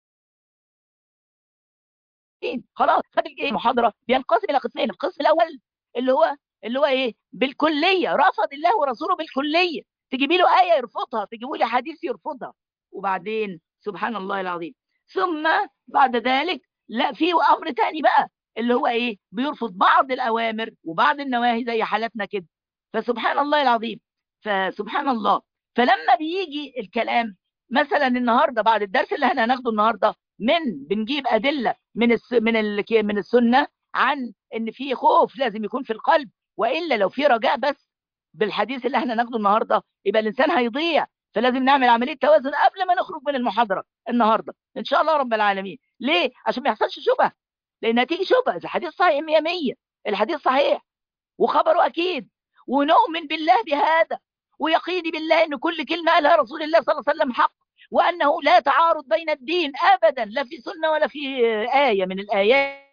Speaker 1: خلاص خد المحاضره بينقسم الى قسمين القسم الاول اللي هو اللي هو ايه بالكليه رفض الله ورسوله بالكليه تجيبي له ايه يرفضها تجيبوا لي حديث يرفضها وبعدين سبحان الله العظيم ثم بعد ذلك لا في امر تاني بقى اللي هو ايه بيرفض بعض الاوامر وبعض النواهي زي حالتنا كده فسبحان الله العظيم فسبحان الله فلما بيجي الكلام مثلا النهارده بعد الدرس اللي احنا هناخده النهارده من بنجيب ادله من الس من ال من السنه عن ان في خوف لازم يكون في القلب والا لو في رجاء بس بالحديث اللي احنا ناخده النهارده يبقى الانسان هيضيع فلازم نعمل عمليه توازن قبل ما نخرج من المحاضره النهارده ان شاء الله رب العالمين ليه عشان ما يحصلش شبهه لان هتيجي شبهه الحديث صحيح 100 100 الحديث صحيح وخبره اكيد ونؤمن بالله بهذا ويقيني بالله ان كل كلمه قالها رسول الله صلى الله عليه وسلم حق وانه لا تعارض بين الدين ابدا لا في سنه ولا في ايه من الايات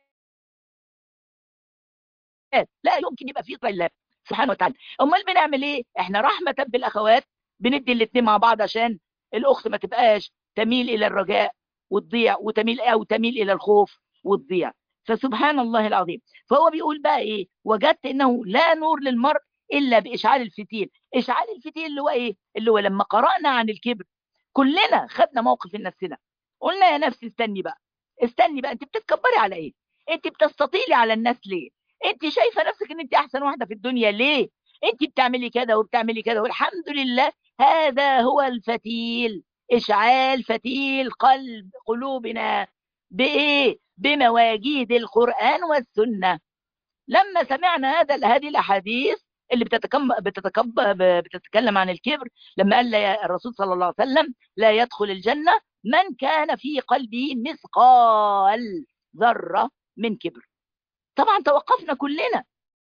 Speaker 1: لا يمكن يبقى في الله سبحانه وتعالى امال بنعمل ايه احنا رحمه بالاخوات بندي الاثنين مع بعض عشان الاخت ما تبقاش تميل الى الرجاء وتضيع وتميل او تميل الى الخوف وتضيع فسبحان الله العظيم فهو بيقول بقى ايه وجدت انه لا نور للمرء الا باشعال الفتيل اشعال الفتيل اللي هو ايه اللي هو لما قرانا عن الكبر كلنا خدنا موقف في نفسنا قلنا يا نفسي استني بقى استني بقى انت بتتكبري على ايه انت بتستطيلي على الناس ليه انت شايفه نفسك ان انت احسن واحده في الدنيا ليه انت بتعملي كده وبتعملي كده والحمد لله هذا هو الفتيل اشعال فتيل قلب قلوبنا بايه بمواجيد القران والسنه لما سمعنا هذا هذه الاحاديث اللي بتتكم بتتكب بتتكلم عن الكبر لما قال الرسول صلى الله عليه وسلم لا يدخل الجنه من كان في قلبه مثقال ذره من كبر طبعا توقفنا كلنا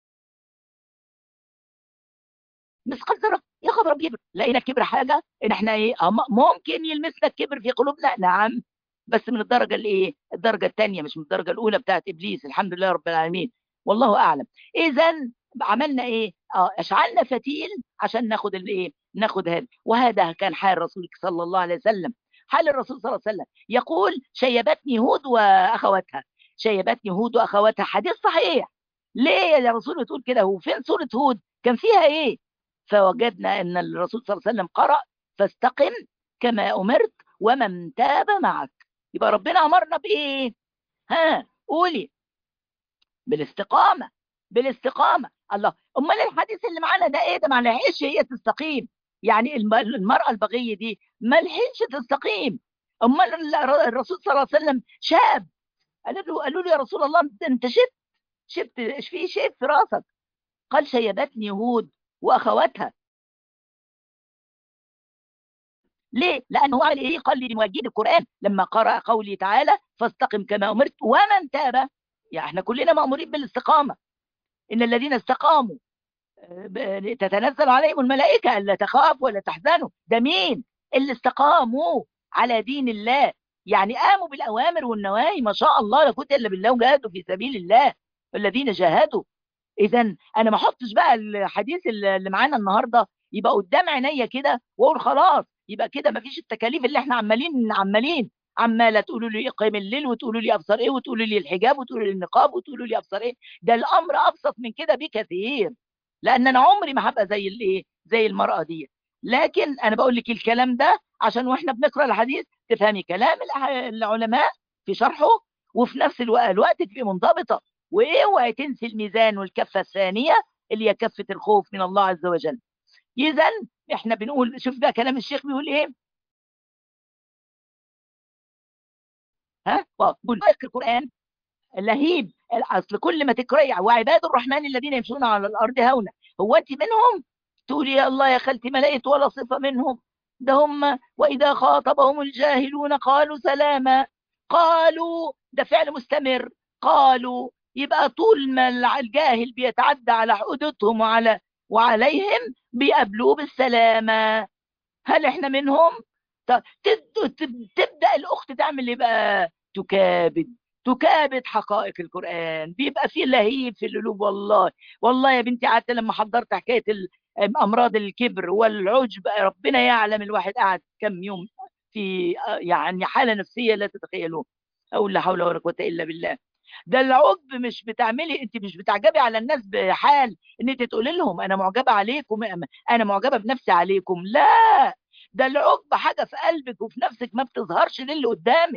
Speaker 1: مثقال ذره يا خبر كبر لقينا الكبر حاجه ان احنا ايه ممكن يلمسنا الكبر في قلوبنا نعم بس من الدرجه الايه الدرجه الثانيه مش من الدرجه الاولى بتاعت ابليس الحمد لله رب العالمين والله اعلم اذا عملنا ايه اه اشعلنا فتيل عشان ناخد الايه ناخد هذا وهذا كان حال رسولك صلى الله عليه وسلم حال الرسول صلى الله عليه وسلم يقول شيبتني هود واخواتها شيبتني هود واخواتها حديث صحيح ليه يا رسول بتقول كده هو فين سوره هود كان فيها ايه فوجدنا ان الرسول صلى الله عليه وسلم قرأ فاستقم كما امرت ومن تاب معك يبقى ربنا امرنا بايه ها قولي بالاستقامه بالاستقامه الله امال الحديث اللي معانا ده ايه ده ما لحقش هي تستقيم يعني المراه البغيه دي ما لحقش تستقيم امال الرسول صلى الله عليه وسلم شاب قالوا له قالوا له يا رسول الله انت شفت شفت ايش في شيء في راسك قال شيبتني هود واخواتها ليه؟ لانه عمل ايه؟ قال لي مواجيد القران لما قرأ قوله تعالى فاستقم كما امرت ومن تاب يعني احنا كلنا مامورين بالاستقامه ان الذين استقاموا تتنزل عليهم الملائكه الا تخافوا ولا تحزنوا ده مين؟ اللي استقاموا على دين الله يعني قاموا بالاوامر والنواهي ما شاء الله لا قوه الا بالله وجاهدوا في سبيل الله الذين جاهدوا اذا انا ما احطش بقى الحديث اللي معانا النهارده يبقى قدام عينيا كده واقول خلاص يبقى كده ما فيش التكاليف اللي احنا عمالين عمالين عماله تقولوا لي قيم الليل وتقولوا لي ابصر ايه وتقولوا لي الحجاب وتقولوا لي النقاب وتقولوا لي ابصر ايه ده الامر ابسط من كده بكثير لان انا عمري ما هبقى زي الايه زي المراه دي لكن انا بقول لك الكلام ده عشان واحنا بنقرا الحديث تفهمي كلام العلماء في شرحه وفي نفس الوقت تبقي منضبطه واوعي تنسي الميزان والكفه الثانيه اللي هي كفه الخوف من الله عز وجل اذا احنا بنقول شوف بقى كلام الشيخ بيقول ايه ها بقول القران لهيب اصل كل ما تقراي وعباد الرحمن الذين يمشون على الارض هونا هو انت منهم تقولي يا الله يا خالتي ما لقيت ولا صفه منهم ده هم واذا خاطبهم الجاهلون قالوا سلاما قالوا ده فعل مستمر قالوا يبقى طول ما الجاهل بيتعدى على حدودهم وعلى وعليهم بيقابلوه بالسلامة هل احنا منهم تبدأ الأخت تعمل ايه بقى تكابد تكابد حقائق القرآن بيبقى فيه لهيب في القلوب والله والله يا بنتي قعدت لما حضرت حكاية أمراض الكبر والعجب ربنا يعلم الواحد قعد كم يوم في يعني حالة نفسية لا تتخيلوها أقول لا حول ولا قوة إلا بالله ده العجب مش بتعملي انت مش بتعجبي على الناس بحال ان انت تقولي لهم انا معجبه عليكم انا معجبه بنفسي عليكم لا ده العجب حاجه في قلبك وفي نفسك ما بتظهرش للي قدامك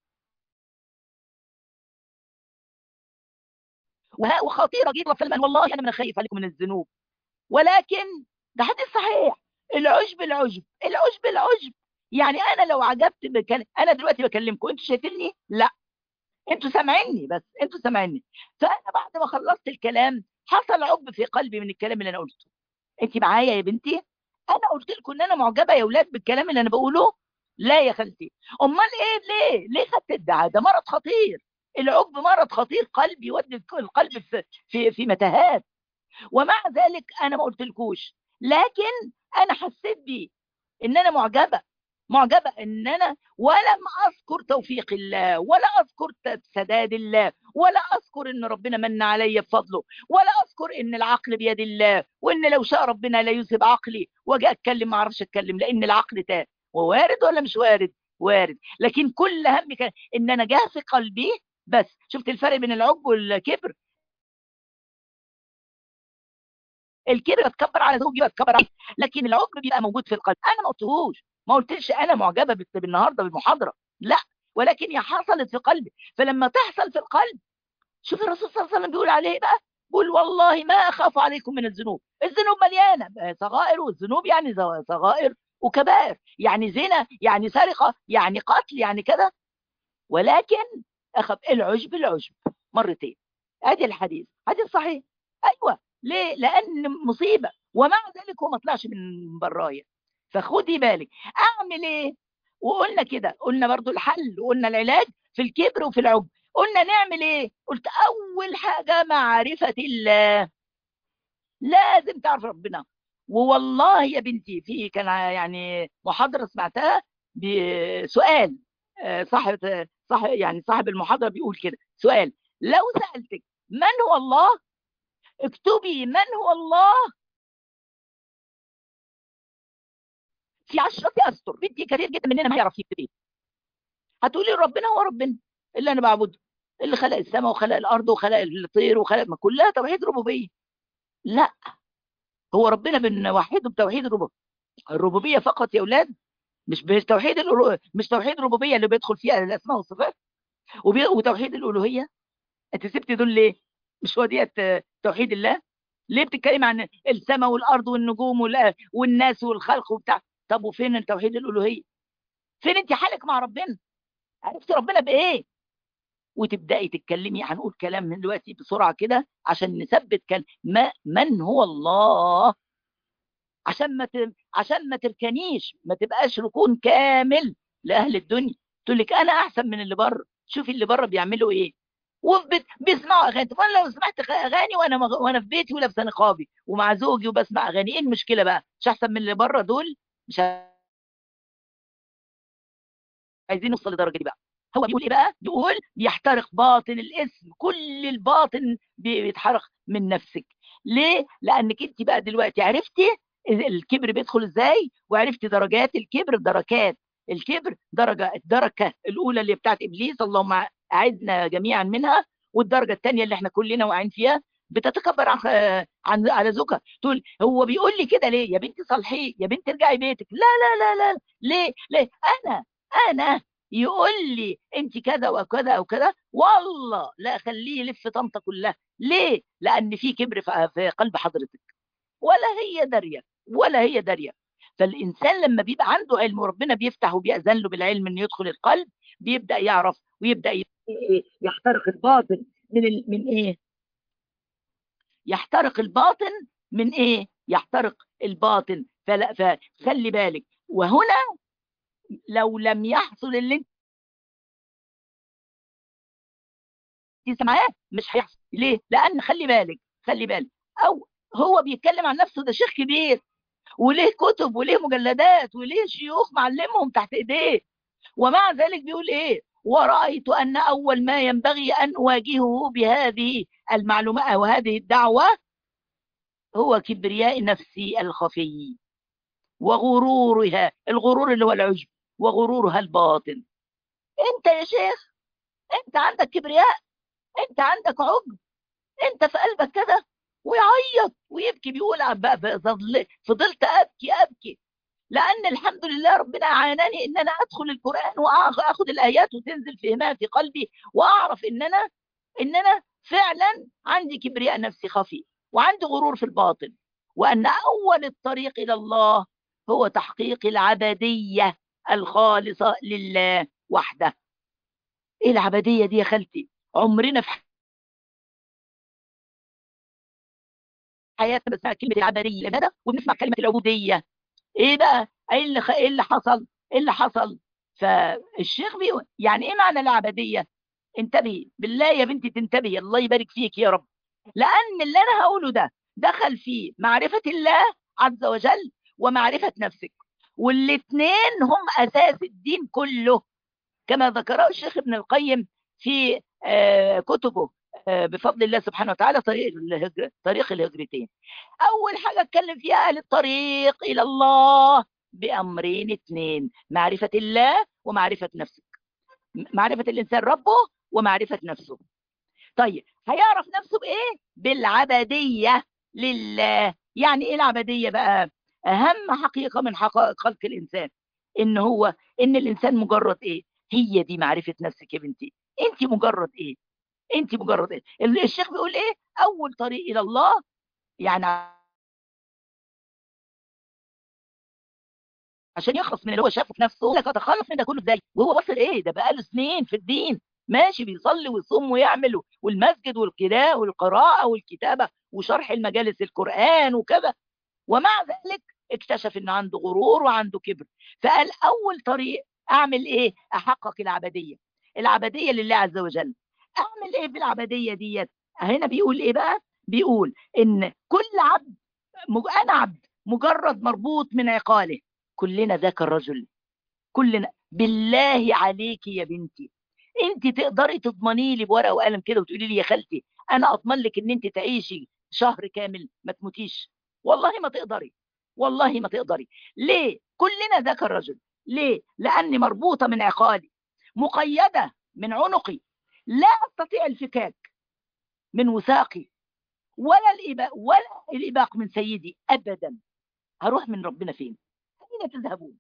Speaker 1: وخطيره جدا فلما والله انا من خايف عليكم من الذنوب ولكن ده حديث صحيح العجب العجب العجب العجب يعني انا لو عجبت بكلم انا دلوقتي بكلمكم انتوا شايفيني لا انتوا سامعيني بس انتوا سامعيني فانا بعد ما خلصت الكلام حصل عب في قلبي من الكلام اللي انا قلته انت معايا يا بنتي انا قلت لكم ان انا معجبه يا اولاد بالكلام اللي انا بقوله لا يا خالتي امال ايه ليه ليه خدت الدعاء ده مرض خطير العجب مرض خطير قلبي يودي القلب في في, في متاهات ومع ذلك انا ما قلتلكوش لكن انا حسيت بيه ان انا معجبه معجبه ان انا ولم اذكر توفيق الله ولا اذكر سداد الله ولا اذكر ان ربنا من علي بفضله ولا اذكر ان العقل بيد الله وان لو شاء ربنا لا يذهب عقلي واجي اتكلم ما اعرفش اتكلم لان العقل تاه ووارد ولا مش وارد وارد لكن كل همي كان ان انا جاه في قلبي بس شفت الفرق بين العجب والكبر الكبر بتكبر على زوجي بتكبر على لكن العجب بيبقى موجود في القلب انا ما قلتهوش ما قلتش انا معجبه بالنهارده بالمحاضره لا ولكن هي حصلت في قلبي فلما تحصل في القلب شوف الرسول صلى الله عليه وسلم بيقول عليه بقى بيقول والله ما اخاف عليكم من الذنوب الذنوب مليانه صغائر والذنوب يعني صغائر وكبائر يعني زنا يعني سرقه يعني قتل يعني كذا ولكن اخف العجب العجب مرتين ادي الحديث حديث صحيح ايوه ليه لان مصيبه ومع ذلك هو ما طلعش من برايا فخدي بالك اعمل ايه وقلنا كده قلنا برضو الحل وقلنا العلاج في الكبر وفي العجب قلنا نعمل ايه قلت اول حاجه معرفه الله لازم تعرف ربنا ووالله يا بنتي في كان يعني محاضره سمعتها بسؤال صاحب صاحب يعني صاحب المحاضره بيقول كده سؤال لو سالتك من هو الله اكتبي من هو الله في عشرة أسطر بدي كثير جدا مننا ما يعرف يكتب هتقولي ربنا هو ربنا اللي أنا بعبده اللي خلق السماء وخلق الأرض وخلق الطير وخلق ما كلها توحيد ربوبية لا هو ربنا بنوحده بتوحيد الربوبية الربوبية فقط يا أولاد مش مش توحيد مش توحيد الربوبية اللي بيدخل فيها الأسماء والصفات وبي... وتوحيد الألوهية أنت سبت دول ليه؟ مش هو ديت توحيد الله؟ ليه بتتكلم عن السماء والأرض والنجوم وال... والناس والخلق وبتاع طب وفين توحيد الالوهيه فين انت حالك مع ربنا عرفت ربنا بايه وتبداي تتكلمي هنقول كلام من دلوقتي بسرعه كده عشان نثبت كلام ما من هو الله عشان ما ت... عشان ما تركنيش ما تبقاش ركون كامل لاهل الدنيا تقول لك انا احسن من اللي بره شوفي اللي بره بيعملوا ايه وبيسمعوا اغاني طب انا لو سمعت اغاني وانا مغ... وانا في بيتي ولابسه نقابي ومع زوجي وبسمع اغاني ايه المشكله بقى مش احسن من اللي بره دول مش عايزين نوصل للدرجه دي بقى هو بيقول ايه بقى بيقول بيحترق باطن الاسم كل الباطن بيتحرق من نفسك ليه لانك انت بقى دلوقتي عرفتي الكبر بيدخل ازاي وعرفتي درجات الكبر دركات الكبر درجه الدركه الاولى اللي بتاعت ابليس اللهم اعدنا جميعا منها والدرجه الثانيه اللي احنا كلنا واقعين فيها بتتكبر عن عن على زوجها تقول هو بيقول لي كده ليه يا بنتي صلحيه يا بنتي ارجعي بيتك لا لا لا لا ليه ليه انا انا يقول لي انت كذا وكذا وكذا والله لا خليه يلف طنطا كلها ليه لان في كبر في قلب حضرتك ولا هي داريه ولا هي داريه فالانسان لما بيبقى عنده علم وربنا بيفتح وبيأذن له بالعلم انه يدخل القلب بيبدا يعرف ويبدا يحترق الباطن من ال... من ايه يحترق الباطن من ايه يحترق الباطن فلا فخلي بالك وهنا لو لم يحصل اللي انت سمعاه مش هيحصل ليه لان خلي بالك خلي بالك او هو بيتكلم عن نفسه ده شيخ كبير وليه كتب وليه مجلدات وليه شيوخ معلمهم تحت ايديه ومع ذلك بيقول ايه ورأيت أن أول ما ينبغي أن أواجهه بهذه المعلومات وهذه الدعوة هو كبرياء نفسي الخفي وغرورها الغرور اللي هو العجب وغرورها الباطن انت يا شيخ انت عندك كبرياء انت عندك عجب انت في قلبك كده ويعيط ويبكي بيقول فضلت ابكي ابكي لان الحمد لله ربنا اعانني ان انا ادخل القران واخد الايات وتنزل فهمها في قلبي واعرف ان انا ان انا فعلا عندي كبرياء نفسي خفي وعندي غرور في الباطن وان اول الطريق الى الله هو تحقيق العبديه الخالصه لله وحده ايه العبديه دي يا خالتي عمرنا في حياتنا بنسمع كلمه العبديه العباده وبنسمع كلمه العبوديه ايه بقى ايه اللي خ... ايه اللي حصل ايه اللي حصل فالشيخ بيقول يعني ايه معنى العبديه انتبهي بالله يا بنتي تنتبهي الله يبارك فيك يا رب لان اللي انا هقوله ده دخل فيه معرفه الله عز وجل ومعرفه نفسك والاثنين هم اساس الدين كله كما ذكره الشيخ ابن القيم في آه كتبه آه بفضل الله سبحانه وتعالى طريق الهجرة طريق الهجرتين اول حاجه اتكلم فيها اهل الطريق الى الله بامرين اثنين معرفه الله ومعرفه نفسك معرفه الانسان ربه ومعرفه نفسه طيب هيعرف نفسه بايه بالعبديه لله يعني ايه العبديه بقى اهم حقيقه من حقائق خلق الانسان ان هو ان الانسان مجرد ايه هي دي معرفه نفسك يا بنتي انت مجرد ايه انت مجرد ايه الشيخ بيقول ايه اول طريق الى الله يعني عشان يخلص من اللي هو شافه في نفسه لك اتخلص من ده كله ازاي وهو وصل ايه ده بقاله سنين في الدين ماشي بيصلي ويصوم ويعمل والمسجد والقراءه والقراءه والكتابه وشرح المجالس القران وكذا ومع ذلك اكتشف ان عنده غرور وعنده كبر فقال اول طريق اعمل ايه احقق العبديه العبديه لله عز وجل اعمل ايه بالعبديه ديت هنا بيقول ايه بقى بيقول ان كل عبد انا عبد مجرد مربوط من عقاله كلنا ذاك الرجل كلنا بالله عليك يا بنتي انت تقدري تضمني لي بورقه وقلم كده وتقولي لي يا خالتي انا اضمن لك ان انت تعيشي شهر كامل ما تموتيش والله ما تقدري والله ما تقدري ليه كلنا ذاك الرجل ليه لاني مربوطه من عقالي مقيده من عنقي لا استطيع الفكاك من وثاقي ولا الإباق ولا الإباق من سيدي أبدا هروح من ربنا فين أين تذهبون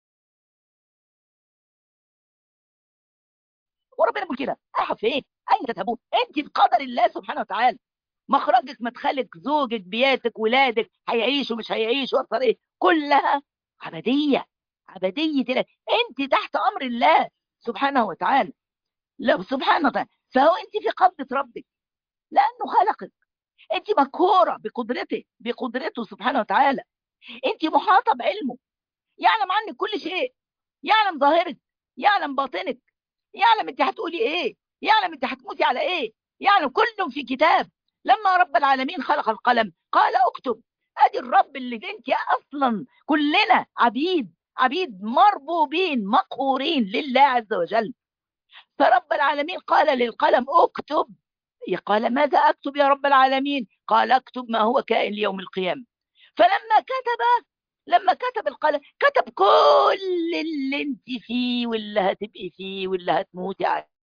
Speaker 1: وربنا يقول كده أروح فين أين تذهبون أنت بقدر الله سبحانه وتعالى مخرجك مدخلك زوجك بياتك ولادك هيعيشوا مش هيعيشوا أكثر إيه كلها عبدية عبدية الله أنت تحت أمر الله سبحانه وتعالى لا سبحانه وتعالى فهو أنت في قبضة ربك لأنه خلقك أنت مكهورة بقدرته بقدرته سبحانه وتعالى أنت محاطة بعلمه يعلم عنك كل شيء يعلم ظاهرك يعلم باطنك يعلم أنت هتقولي إيه يعلم أنت هتموتي على إيه يعلم كلهم في كتاب لما رب العالمين خلق القلم قال اكتب ادي الرب اللي انت اصلا كلنا عبيد عبيد مربوبين مقهورين لله عز وجل فرب العالمين قال للقلم اكتب قال ماذا اكتب يا رب العالمين قال اكتب ما هو كائن ليوم القيامه فلما كتب لما كتب القلم كتب كل اللي انت فيه واللي هتبقي فيه واللي هتموتي عليه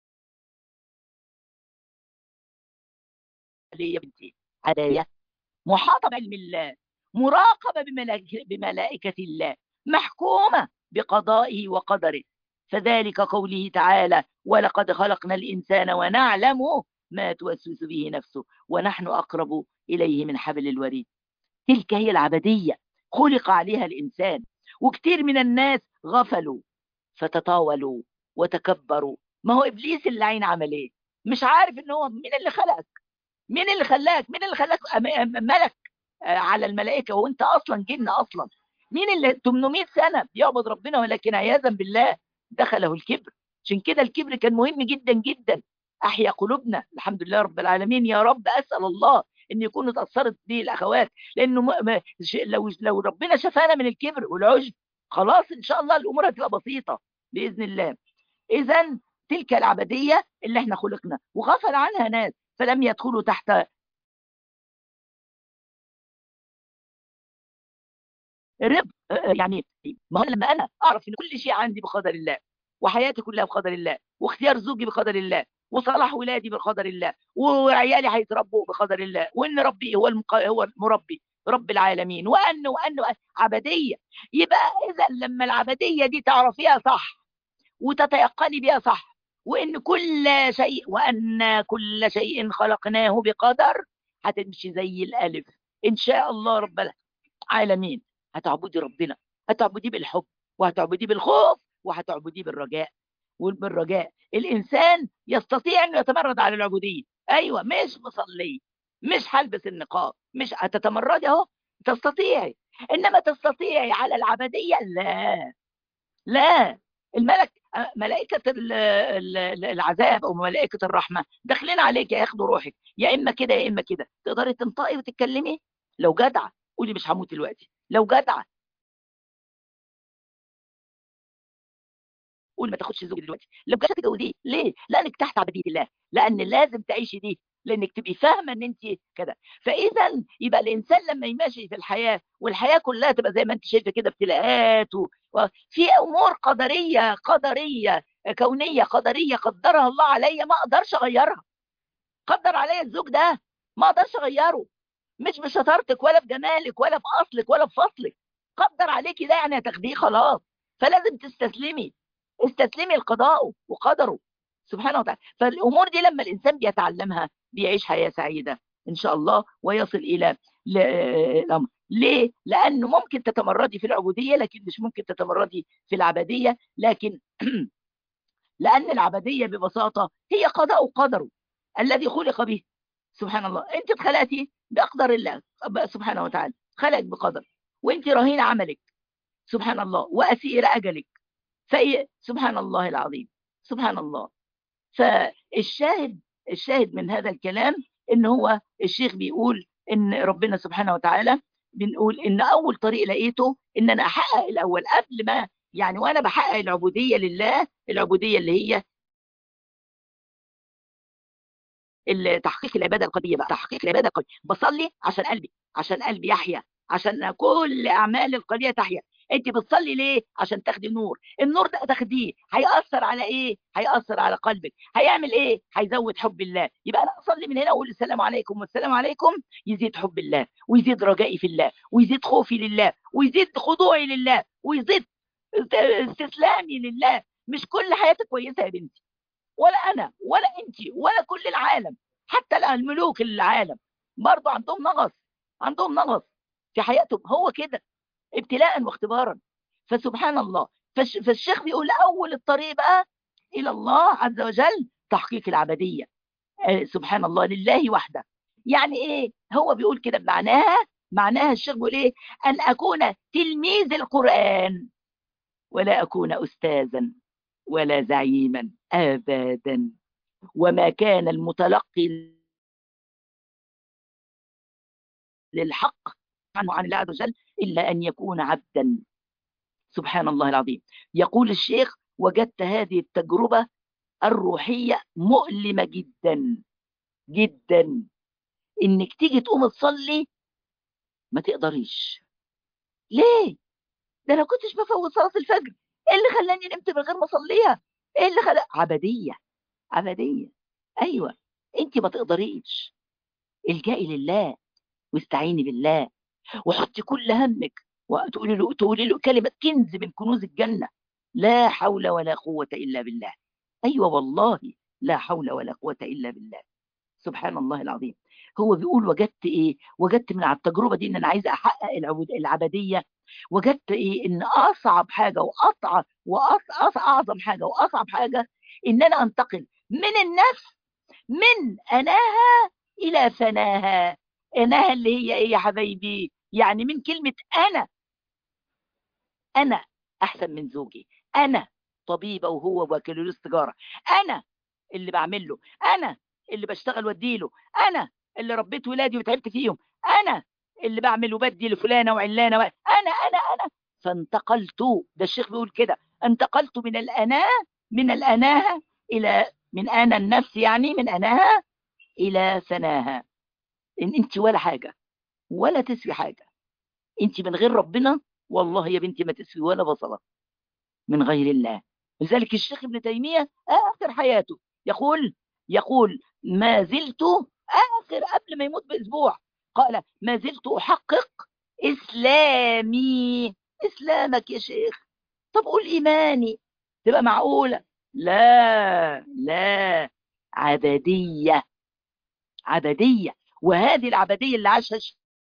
Speaker 1: يا بنتي هدايا محاطة بعلم الله مراقبة بملائكة الله محكومة بقضائه وقدره فذلك قوله تعالى ولقد خلقنا الإنسان ونعلم ما توسوس به نفسه ونحن أقرب إليه من حبل الوريد تلك هي العبدية خلق عليها الإنسان وكتير من الناس غفلوا فتطاولوا وتكبروا ما هو إبليس اللي عين عمل إيه مش عارف إن هو مين اللي خلقك مين اللي خلاك مين اللي خلاك ملك على الملائكه وانت اصلا جن اصلا مين اللي 800 سنه بيعبد ربنا ولكن عياذا بالله دخله الكبر عشان كده الكبر كان مهم جدا جدا احيا قلوبنا الحمد لله رب العالمين يا رب اسال الله ان يكونوا اتاثرت به الاخوات لانه م... لو لو ربنا شفانا من الكبر والعجب خلاص ان شاء الله الامور هتبقى بسيطه باذن الله اذا تلك العبديه اللي احنا خلقنا وغفل عنها ناس فلم يدخلوا تحت الرب يعني ما هو لما انا اعرف ان كل شيء عندي بقدر الله وحياتي كلها بقدر الله واختيار زوجي بقدر الله وصلاح ولادي بقدر الله وعيالي هيتربوا بقدر الله وان ربي هو المق... هو المربي رب العالمين وان وان عبديه يبقى اذا لما العبديه دي تعرفيها صح وتتيقني بيها صح وان كل شيء وان كل شيء خلقناه بقدر هتمشي زي الالف ان شاء الله رب العالمين هتعبدي ربنا هتعبديه بالحب وهتعبديه بالخوف وهتعبديه بالرجاء وبالرجاء الانسان يستطيع انه يتمرد على العبوديه ايوه مش مصلي مش هلبس النقاب مش هتتمردي اهو تستطيعي انما تستطيعي على العبديه لا لا الملك ملائكة العذاب أو ملائكة الرحمة داخلين عليك ياخدوا روحك يا إما كده يا إما كده تقدري تنطقي وتتكلمي لو جدعة قولي مش هموت دلوقتي لو جدعة قول ما تاخدش زوجي دلوقتي لو جدعة تتجوزيه ليه؟ لأنك تحت عبدية الله لأن لازم تعيشي دي لانك تبقي فاهمه ان انت كده فاذا يبقى الانسان لما يمشي في الحياه والحياه كلها تبقى زي ما انت شايفه كده ابتلاءات وفي امور قدريه قدريه كونيه قدريه قدرها الله عليا ما اقدرش اغيرها قدر عليا الزوج ده ما اقدرش اغيره مش بشطارتك ولا بجمالك ولا باصلك ولا بفصلك قدر عليكي ده يعني هتاخديه خلاص فلازم تستسلمي استسلمي لقضائه وقدره سبحانه وتعالى فالامور دي لما الانسان بيتعلمها بيعيش حياه سعيده ان شاء الله ويصل الى الامر ليه لانه ممكن تتمردي في العبوديه لكن مش ممكن تتمردي في العبديه لكن لان العبديه ببساطه هي قضاء قدره الذي خلق به سبحان الله انت اتخلقتي باقدار الله سبحانه وتعالى خلقك بقدر وانت رهين عملك سبحان الله واسير اجلك فإيه سبحان الله العظيم سبحان الله فالشاهد الشاهد من هذا الكلام ان هو الشيخ بيقول ان ربنا سبحانه وتعالى بنقول ان اول طريق لقيته ان انا احقق الاول قبل ما يعني وانا بحقق العبوديه لله العبوديه اللي هي تحقيق العباده القلبيه بقى تحقيق العباده القلبيه بصلي عشان قلبي عشان قلبي يحيا عشان كل اعمال القلبيه تحيا انت بتصلي ليه عشان تاخدي النور النور ده تاخديه هيأثر على ايه هيأثر على قلبك هيعمل ايه هيزود حب الله يبقى انا اصلي من هنا اقول السلام عليكم والسلام عليكم يزيد حب الله ويزيد رجائي في الله ويزيد خوفي لله ويزيد خضوعي لله ويزيد استسلامي لله مش كل حياتك كويسه يا بنتي ولا انا ولا انت ولا كل العالم حتى الملوك العالم برضه عندهم نقص عندهم نقص في حياتهم هو كده ابتلاء واختبارا فسبحان الله فالشيخ بيقول اول الطريق بقى الى الله عز وجل تحقيق العبديه سبحان الله لله وحده يعني ايه هو بيقول كده بمعناها معناها الشيخ بيقول ايه ان اكون تلميذ القران ولا اكون استاذا ولا زعيما ابدا وما كان المتلقي للحق عنه عن الله عز وجل إلا أن يكون عبدا سبحان الله العظيم يقول الشيخ وجدت هذه التجربة الروحية مؤلمة جدا جدا إنك تيجي تقوم تصلي ما تقدريش ليه؟ ده أنا كنتش بفوت صلاة الفجر إيه اللي خلاني نمت من غير ما أصليها؟ إيه اللي خلاني عبدية عبدية أيوة أنت ما تقدريش الجئي لله واستعيني بالله وحطي كل همك وتقولي له تقولي له كلمه كنز من كنوز الجنه لا حول ولا قوه الا بالله ايوه والله لا حول ولا قوه الا بالله سبحان الله العظيم هو بيقول وجدت ايه وجدت من على التجربه دي ان انا عايزه احقق العبود العبديه وجدت ايه ان اصعب حاجه واصعب واعظم حاجه واصعب حاجه ان انا انتقل من النفس من اناها الى فناها اناها اللي هي ايه يا حبايبي يعني من كلمة أنا أنا أحسن من زوجي أنا طبيبة وهو بكالوريوس تجارة أنا اللي بعمل له أنا اللي بشتغل واديله أنا اللي ربيت ولادي وتعبت فيهم أنا اللي بعمل وبدي لفلانة وعلانة و... أنا أنا أنا فانتقلت ده الشيخ بيقول كده انتقلت من الأناة من الأناة إلى من أنا النفس يعني من أناها إلى ثناها إن أنت ولا حاجة ولا تسوي حاجة انت من غير ربنا والله يا بنتي ما تسوي ولا بصلة من غير الله لذلك الشيخ ابن تيمية آخر حياته يقول يقول ما زلت آخر قبل ما يموت بأسبوع قال ما زلت أحقق إسلامي إسلامك يا شيخ طب قول إيماني تبقى معقولة لا لا عبدية عبدية وهذه العبدية اللي عاشها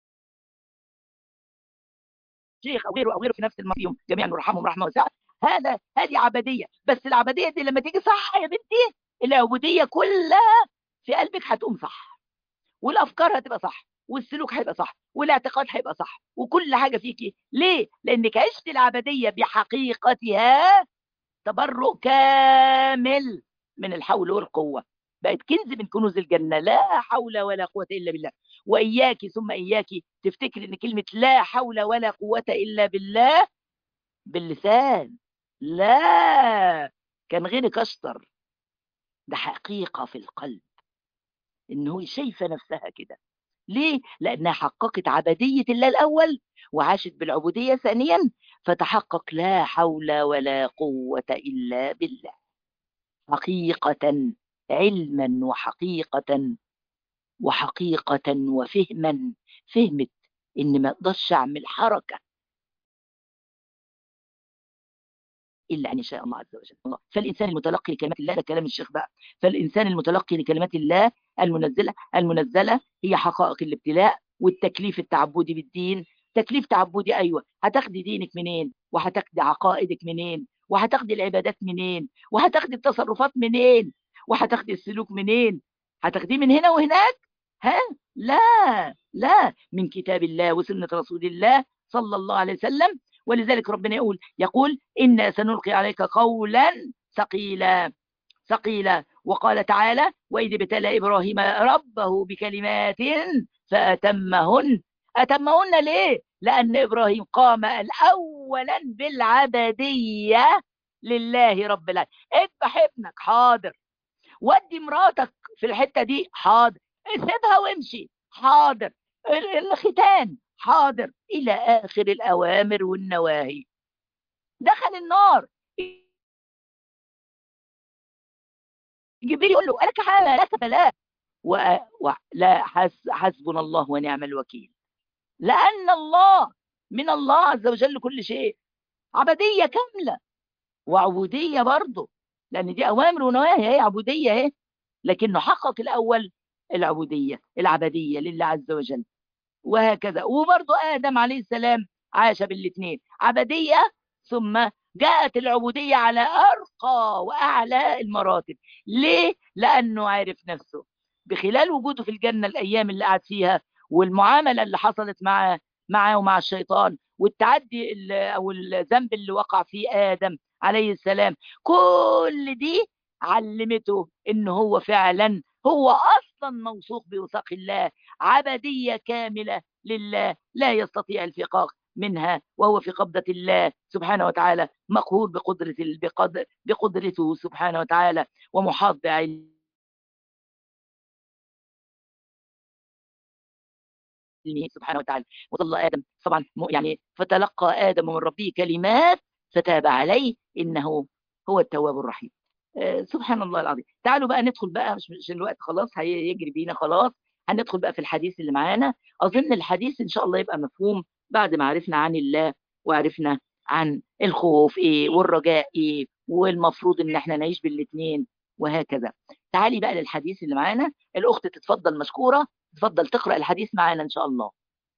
Speaker 1: شيخ او غيره او غيره في نفس المفيهم جميعا نرحمهم رحمه واسعه هذا هذه عبديه بس العبديه دي لما تيجي صح يا بنتي العبوديه كلها في قلبك هتقوم صح والافكار هتبقى صح والسلوك هيبقى صح والاعتقاد هيبقى صح وكل حاجه فيكي ليه لانك عشت العبديه بحقيقتها تبرؤ كامل من الحول والقوة بقت كنز من كنوز الجنة لا حول ولا قوة إلا بالله وإياك ثم إياك تفتكر إن كلمة لا حول ولا قوة إلا بالله باللسان لا كان غيرك أشطر ده حقيقة في القلب إنه شايفة نفسها كده ليه؟ لأنها حققت عبدية الله الأول وعاشت بالعبودية ثانيا فتحقق لا حول ولا قوة إلا بالله حقيقة علما وحقيقة وحقيقة وفهما فهمت إن ما أقدرش أعمل حركة إلا أن يشاء الله عز وجل فالإنسان المتلقي لكلمات الله ده كلام الشيخ بقى فالإنسان المتلقي لكلمات الله المنزلة المنزلة هي حقائق الابتلاء والتكليف التعبدي بالدين تكليف تعبدي أيوة هتاخدي دينك منين وهتاخدي عقائدك منين وهتاخدي العبادات منين وهتاخدي التصرفات منين وهتاخدي السلوك منين هتاخديه من هنا وهناك ها لا لا من كتاب الله وسنة رسول الله صلى الله عليه وسلم ولذلك ربنا يقول يقول إنا سنلقي عليك قولا ثقيلا ثقيلا وقال تعالى وإذ ابتلى إبراهيم ربه بكلمات فأتمهن أتمهن ليه؟ لأن إبراهيم قام الأولا بالعبدية لله رب العالمين اذبح ابنك حاضر ودي مراتك في الحتة دي حاضر سيبها وامشي حاضر الختان حاضر إلى آخر الأوامر والنواهي دخل النار جبريل يقول له لك حالة لك بلاء ولا حسبنا الله ونعم الوكيل لأن الله من الله عز وجل كل شيء عبدية كاملة وعبودية برضه لأن دي أوامر ونواهي هي عبودية اهي لكنه حقق الأول العبودية العبدية لله عز وجل وهكذا وبرضه آدم عليه السلام عاش بالاثنين عبدية ثم جاءت العبودية على أرقى وأعلى المراتب ليه؟ لأنه عارف نفسه بخلال وجوده في الجنة الأيام اللي قعد فيها والمعاملة اللي حصلت معاه معاه ومع الشيطان والتعدي أو الذنب اللي وقع فيه آدم عليه السلام كل دي علمته إن هو فعلا هو أصلا موثوق بوثاق الله عبدية كاملة لله لا يستطيع الفقاق منها وهو في قبضة الله سبحانه وتعالى مقهور بقدرة بقدر بقدرته سبحانه وتعالى ومحاط بعلمه سبحانه وتعالى وصلى آدم طبعا يعني فتلقى آدم من ربه كلمات فتاب عليه إنه هو التواب الرحيم آه سبحان الله العظيم تعالوا بقى ندخل بقى مش, مش الوقت خلاص هيجري بينا خلاص هندخل بقى في الحديث اللي معانا أظن الحديث إن شاء الله يبقى مفهوم بعد ما عرفنا عن الله وعرفنا عن الخوف إيه والرجاء إيه والمفروض إن احنا نعيش بالاثنين وهكذا تعالي بقى للحديث اللي معانا الأخت تتفضل مشكورة تفضل تقرأ الحديث معانا إن شاء الله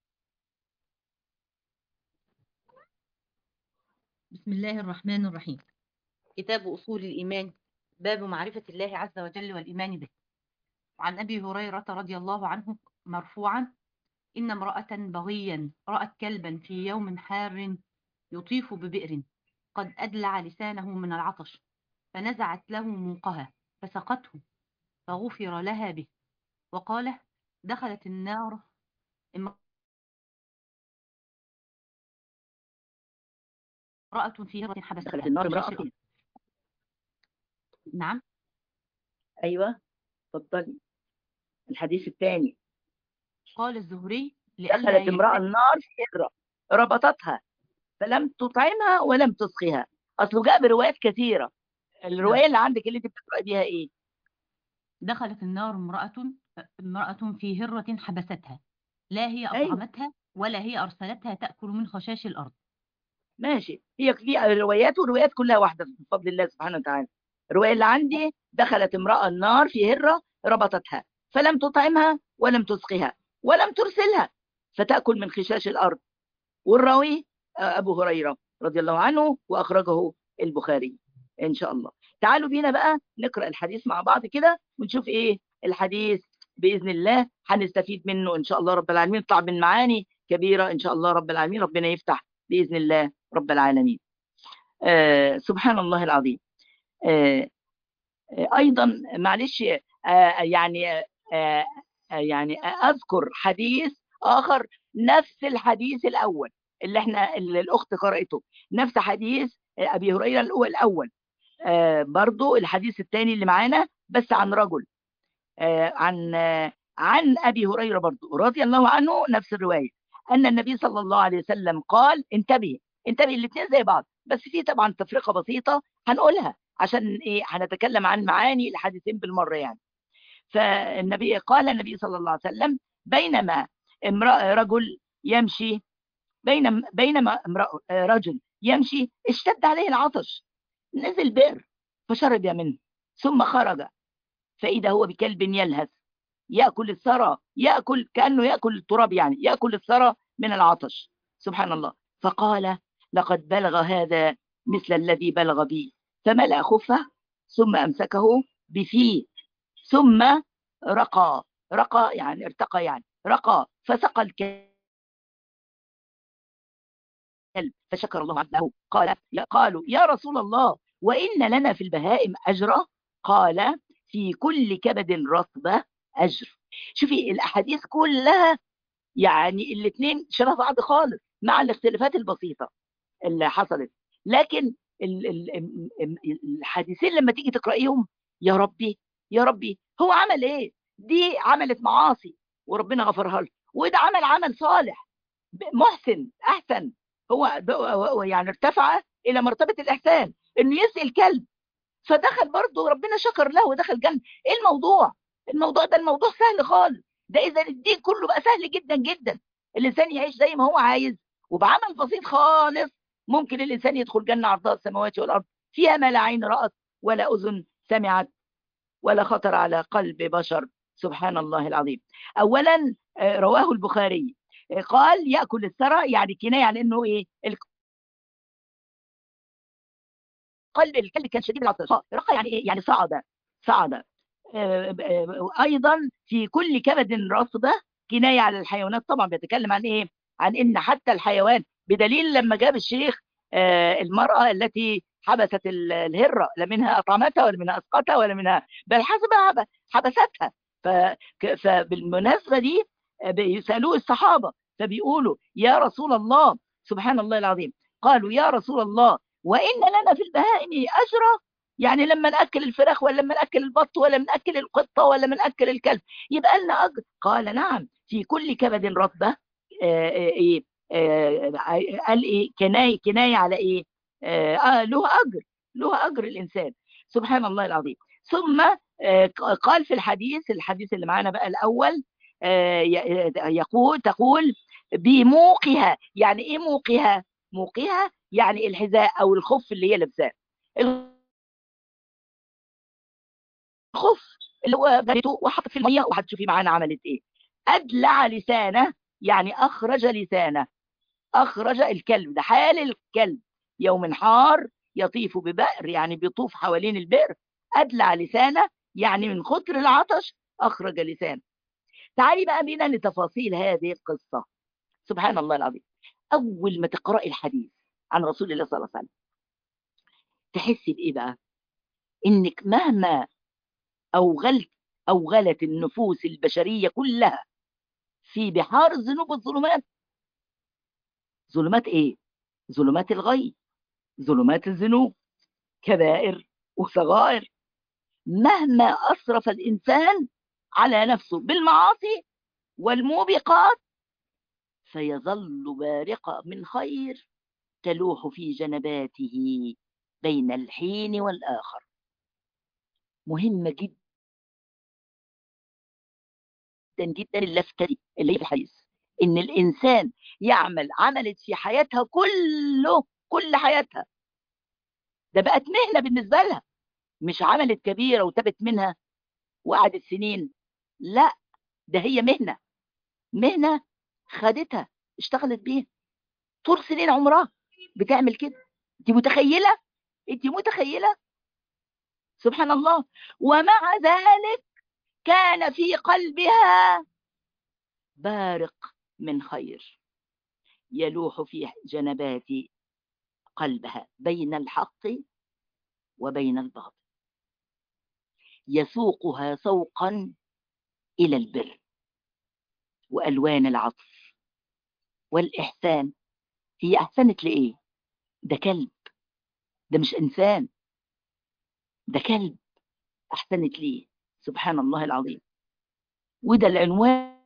Speaker 2: بسم الله الرحمن الرحيم كتاب أصول الإيمان باب معرفة الله عز وجل والإيمان به وعن أبي هريرة رضي الله عنه مرفوعا إن امرأة بغيا رأت كلبا في يوم حار يطيف ببئر قد أدلع لسانه من العطش فنزعت له موقها فسقته فغفر لها به وقال دخلت النار امرأة في هرة حبستها
Speaker 1: دخلت النار امرأة
Speaker 2: نعم
Speaker 1: أيوة اتفضلي الحديث الثاني
Speaker 2: قال الزهري
Speaker 1: دخلت امرأة النار في هرة ربطتها فلم تطعمها ولم تسقيها أصله جاء بروايات كثيرة الرواية اللي عندك اللي انت بتقرأي بيها ايه
Speaker 2: دخلت النار امرأة امرأة في هرة حبستها لا هي
Speaker 1: أيوة.
Speaker 2: أطعمتها ولا هي أرسلتها تأكل من خشاش الأرض
Speaker 1: ماشي هي في روايات والروايات كلها واحدة بفضل الله سبحانه وتعالى الرواية اللي عندي دخلت امرأة النار في هرة ربطتها فلم تطعمها ولم تسقها ولم ترسلها فتأكل من خشاش الأرض والراوي أبو هريرة رضي الله عنه وأخرجه البخاري إن شاء الله تعالوا بينا بقى نقرأ الحديث مع بعض كده ونشوف إيه الحديث بإذن الله هنستفيد منه إن شاء الله رب العالمين نطلع من معاني كبيرة إن شاء الله رب العالمين ربنا يفتح بإذن الله رب العالمين آه سبحان الله العظيم آه آه ايضا معلش آه يعني آه آه يعني اذكر حديث اخر نفس الحديث الاول اللي احنا اللي الاخت قرأته نفس حديث ابي هريره الاول آه برضو الحديث الثاني اللي معانا بس عن رجل آه عن آه عن ابي هريره برضو رضي الله عنه نفس الروايه ان النبي صلى الله عليه وسلم قال انتبه انتبه الاثنين زي بعض بس في طبعا تفرقه بسيطه هنقولها عشان ايه هنتكلم عن معاني الحديثين بالمره يعني فالنبي قال النبي صلى الله عليه وسلم بينما امرأة رجل يمشي بينما بينما امرأة رجل يمشي اشتد عليه العطش نزل بئر فشرب منه ثم خرج فإذا هو بكلب يلهث يأكل الثرى يأكل كأنه يأكل التراب يعني يأكل الثرى من العطش سبحان الله فقال لقد بلغ هذا مثل الذي بلغ بي فملأ خفه ثم أمسكه بفيه ثم رقى رقى يعني ارتقى يعني رقى فسقى الكلب فشكر الله عبده قال قالوا يا رسول الله وإن لنا في البهائم أجرا قال في كل كبد رطبة أجر شوفي الأحاديث كلها يعني الاثنين شبه بعض خالص مع الاختلافات البسيطة اللي حصلت لكن الحديثين لما تيجي تقرأيهم يا ربي يا ربي هو عمل ايه دي عملت معاصي وربنا غفرها له وده عمل عمل صالح محسن احسن هو يعني ارتفع الى مرتبه الاحسان انه يسقي الكلب فدخل برضه ربنا شكر له ودخل جنة ايه الموضوع الموضوع ده الموضوع سهل خالص ده اذا الدين كله بقى سهل جدا جدا الانسان يعيش زي ما هو عايز وبعمل بسيط خالص ممكن الانسان يدخل جنه عرضها السماوات والارض فيها ما لا عين رأت ولا اذن سمعت ولا خطر على قلب بشر سبحان الله العظيم اولا رواه البخاري قال ياكل الثرى يعني كنايه عن انه ايه قلب الكلب كان شديد العطش رقى يعني ايه يعني صعد صعد ايضا في كل كبد رطبه كنايه على الحيوانات طبعا بيتكلم عن ايه عن ان حتى الحيوان بدليل لما جاب الشيخ المراه التي حبست الهرة لا منها أطعمتها ولا منها أسقطها ولا منها بل حسب حبستها فبالمناسبة دي بيسألوه الصحابة فبيقولوا يا رسول الله سبحان الله العظيم قالوا يا رسول الله وإن لنا في البهائم أجرا يعني لما نأكل الفراخ ولا لما نأكل البط ولا نأكل القطة ولا نأكل الكلب يبقى لنا أجر قال نعم في كل كبد رطبة إيه قال إيه كناية كناية على إيه آه له أجر له أجر الإنسان سبحان الله العظيم ثم آه قال في الحديث الحديث اللي معانا بقى الأول آه يقول تقول بموقها يعني إيه موقها موقها يعني الحذاء أو الخف اللي هي لابساه الخف اللي هو بنته وحط في المية وهتشوفي معانا عملت إيه أدلع لسانه يعني أخرج لسانه أخرج الكلب ده حال الكلب يوم حار يطيف ببئر يعني بيطوف حوالين البئر أدلع لسانه يعني من كتر العطش أخرج لسانه تعالي بقى بينا لتفاصيل هذه القصة سبحان الله العظيم أول ما تقرأي الحديث عن رسول الله صلى الله عليه وسلم تحسي بإيه بقى إنك مهما أوغلت أوغلت النفوس البشرية كلها في بحار الذنوب والظلمات ظلمات إيه ظلمات الغي ظلمات الذنوب كبائر وصغائر مهما أسرف الإنسان على نفسه بالمعاصي والموبقات فيظل بارقة من خير تلوح في جنباته بين الحين والآخر مهمة جدا جدا اللفتة دي اللي هي في الحديث إن الإنسان يعمل عملت في حياتها كله كل حياتها ده بقت مهنة بالنسبة لها مش عملت كبيرة وتبت منها وقعدت سنين لا ده هي مهنة مهنة خدتها اشتغلت بيها طول سنين عمرها بتعمل كده انت متخيلة انت متخيلة سبحان الله ومع ذلك كان في قلبها بارق من خير يلوح في جنبات قلبها بين الحق وبين الباطل يسوقها سوقا إلى البر وألوان العطف والإحسان هي أحسنت لإيه؟ ده كلب ده مش إنسان ده كلب أحسنت ليه سبحان الله العظيم وده العنوان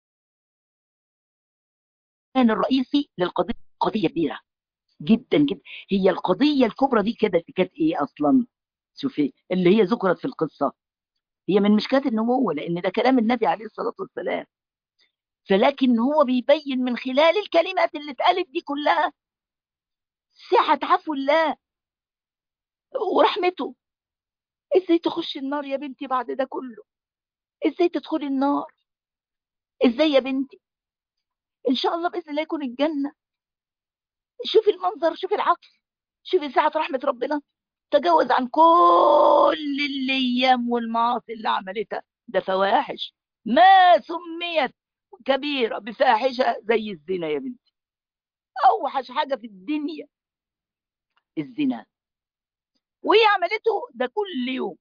Speaker 1: الرئيسي للقضية قضية كبيرة جدا جدا هي القضية الكبرى دي كده كانت ايه اصلا شوفي اللي هي ذكرت في القصة هي من مشكات النبوة لان ده كلام النبي عليه الصلاة والسلام فلكن هو بيبين من خلال الكلمات اللي اتقالت دي كلها سعة عفو الله ورحمته ازاي تخش النار يا بنتي بعد ده كله ازاي تدخلي النار ازاي يا بنتي ان شاء الله باذن الله يكون الجنه شوفي المنظر شوفي العطف شوفي سعه رحمه ربنا تجاوز عن كل الايام والمعاصي اللي عملتها ده فواحش ما سميت كبيره بفاحشه زي الزنا يا بنتي اوحش حاجه في الدنيا الزنا وهي عملته ده كل يوم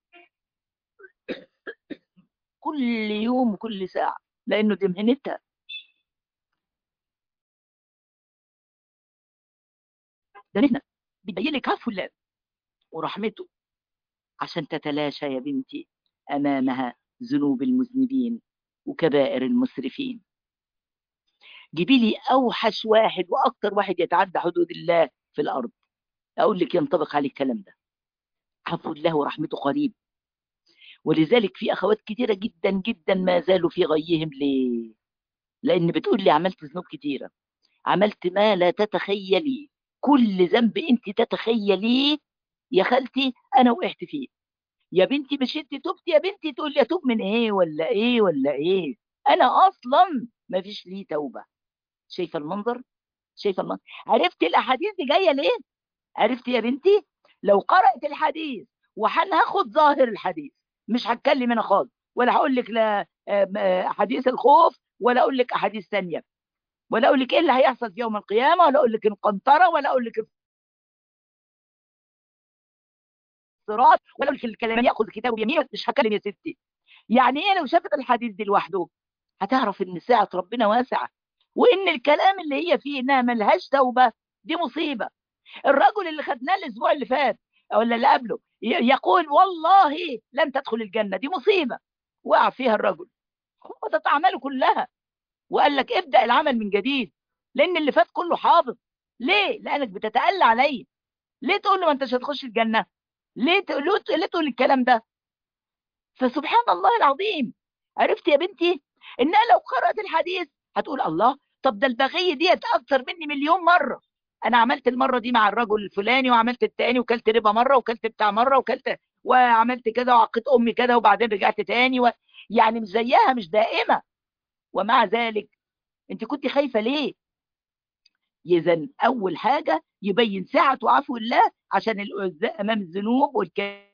Speaker 1: كل يوم وكل ساعة لأنه دي مهنتها ده مهنة بيبين لك عفو الله ورحمته عشان تتلاشى يا بنتي أمامها ذنوب المذنبين وكبائر المسرفين جيبي لي أوحش واحد وأكتر واحد يتعدى حدود الله في الأرض أقول لك ينطبق عليه الكلام ده عفو الله ورحمته قريب ولذلك في أخوات كتيرة جدا جدا ما زالوا في غيهم ليه لأن بتقول لي عملت ذنوب كتيرة عملت ما لا تتخيلي كل ذنب انت تتخيليه يا خالتي انا وقعت فيه يا بنتي مش انت تبتي يا بنتي تقول لي اتوب من ايه ولا ايه ولا ايه انا اصلا ما فيش لي توبه شايفه المنظر شايفه المنظر عرفت الاحاديث دي جايه ليه عرفت يا بنتي لو قرات الحديث وهاخد ظاهر الحديث مش هتكلم انا خالص ولا هقول لك لا حديث الخوف ولا اقول لك احاديث ثانيه ولا اقول لك ايه اللي هيحصل في يوم القيامه ولا اقول لك القنطره ولا اقول لك الصراط ولا اقول لك الكلام ياخذ كتابه بيمينه مش هكلم يا ستي يعني ايه لو شافت الحديث دي لوحده هتعرف ان سعه ربنا واسعه وان الكلام اللي هي فيه انها ملهاش توبه دي مصيبه الرجل اللي خدناه الاسبوع اللي فات ولا اللي قبله يقول والله لن تدخل الجنه دي مصيبه وقع فيها الرجل حبطت اعماله كلها وقال لك ابدا العمل من جديد لان اللي فات كله حافظ ليه لانك بتتألى عليه ليه تقول له ما انتش هتخش الجنه ليه تقول ليه تقول الكلام ده فسبحان الله العظيم عرفت يا بنتي انها لو قرات الحديث هتقول الله طب ده البغيه ديت اكتر مني مليون مره انا عملت المره دي مع الرجل الفلاني وعملت التاني وكلت ربا مره وكلت بتاع مره وكلت وعملت كده وعقيت امي كده وبعدين رجعت تاني و... يعني مش زيها مش دائمه ومع ذلك انت كنت خايفه ليه اذا اول حاجه يبين سعه وعفو الله عشان امام الذنوب والكبائر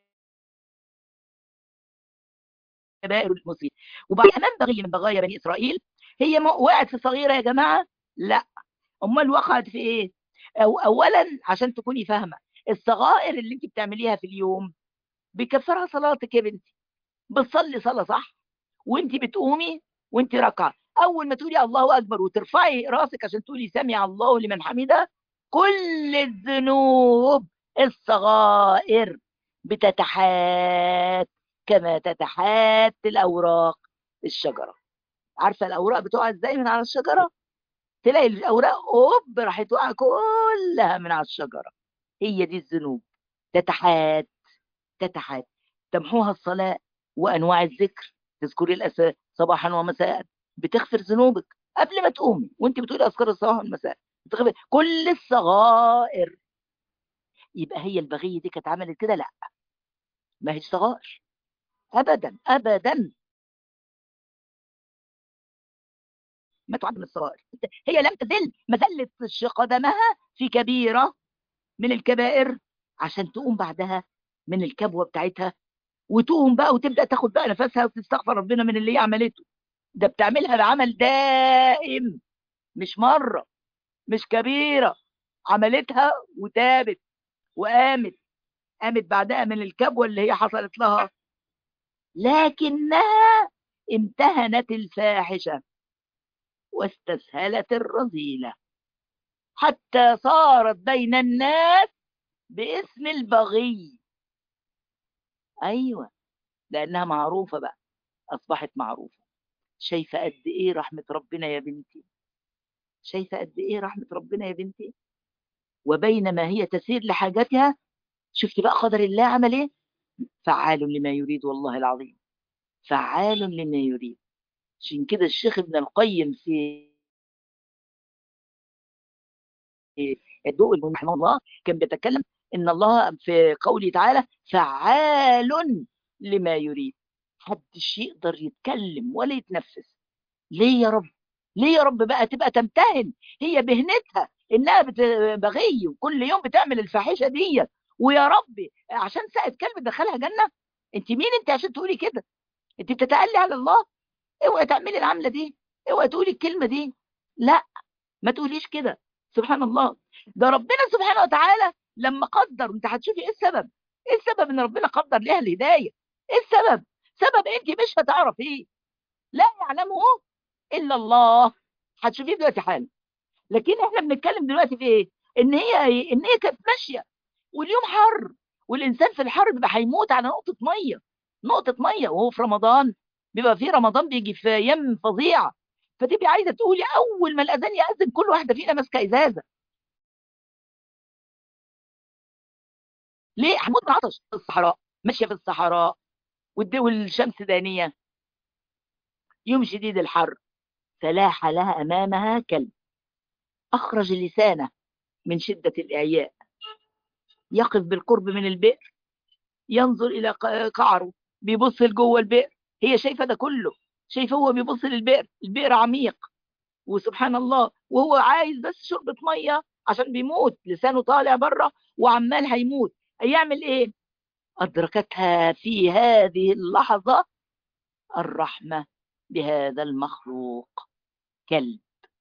Speaker 1: المصير وبعد امام بغيه من بغايا بني اسرائيل هي وقعت في صغيره يا جماعه لا امال وقعت في ايه أو اولا عشان تكوني فاهمه الصغائر اللي انت بتعمليها في اليوم بيكفرها صلاتك يا بنتي بتصلي صلاه صح وانت بتقومي وانت راكعه اول ما تقولي الله اكبر وترفعي راسك عشان تقولي سمع الله لمن حمده كل الذنوب الصغائر بتتحات كما تتحات الاوراق الشجره عارفه الاوراق بتقع ازاي من على الشجره تلاقي الاوراق اوب راحت تقع كلها من على الشجره هي دي الذنوب تتحات تتحات تمحوها الصلاه وانواع الذكر تذكري الاساس صباحا ومساء بتغفر ذنوبك قبل ما تقومي وانت بتقولي اذكار الصباح والمساء بتغفر كل الصغائر يبقى هي البغيه دي كانت عملت كده لا ما هيش صغائر ابدا ابدا ما تعد من الصغائر هي لم تزل ما زلت قدمها في كبيره من الكبائر عشان تقوم بعدها من الكبوه بتاعتها وتقوم بقى وتبدا تاخد بقى نفسها وتستغفر ربنا من اللي هي عملته ده بتعملها بعمل دائم مش مره مش كبيره عملتها وتابت وقامت قامت بعدها من الكبوة اللي هي حصلت لها لكنها امتهنت الفاحشة واستسهلت الرذيلة حتى صارت بين الناس باسم البغي أيوة لأنها معروفة بقى أصبحت معروفة شايفة قد إيه رحمة ربنا يا بنتي شايفة قد إيه رحمة ربنا يا بنتي وبينما هي تسير لحاجتها شفت بقى قدر الله عمل إيه فعال لما يريد والله العظيم فعال لما يريد عشان كده الشيخ ابن القيم في الضوء المهم رحمه الله كان بيتكلم ان الله في قوله تعالى فعال لما يريد محدش يقدر يتكلم ولا يتنفس ليه يا رب ليه يا رب بقى تبقى تمتهن هي بهنتها انها بغي وكل يوم بتعمل الفاحشه دي ويا رب عشان ساعه كلب دخلها جنه انت مين انت عشان تقولي كده انت بتتألي على الله اوعي تعملي العمله دي اوعي تقولي الكلمه دي لا ما تقوليش كده سبحان الله ده ربنا سبحانه وتعالى لما قدر انت هتشوفي ايه السبب ايه السبب ان ربنا قدر ليها الهدايه ايه السبب سبب انت مش هتعرفيه لا يعلمه الا الله هتشوفيه دلوقتي حالا لكن احنا بنتكلم دلوقتي في ايه ان هي ان هي كانت ماشيه واليوم حر والانسان في الحر بيبقى هيموت على نقطه ميه نقطه ميه وهو في رمضان بيبقى في رمضان بيجي في ايام فظيعه فتبقي عايزه تقولي اول ما الاذان ياذن كل واحده فينا ماسكه ازازه ليه هموت من عطش في الصحراء ماشيه في الصحراء والشمس دانيه يوم شديد الحر فلاح لها امامها كلب اخرج لسانه من شده الاعياء يقف بالقرب من البئر ينظر الى قعره بيبص لجوه البئر هي شايفه ده كله شايفه هو بيبص للبئر البئر عميق وسبحان الله وهو عايز بس شربة مية عشان بيموت لسانه طالع بره وعمال هيموت هيعمل ايه أدركتها في هذه اللحظة الرحمة بهذا المخلوق كلب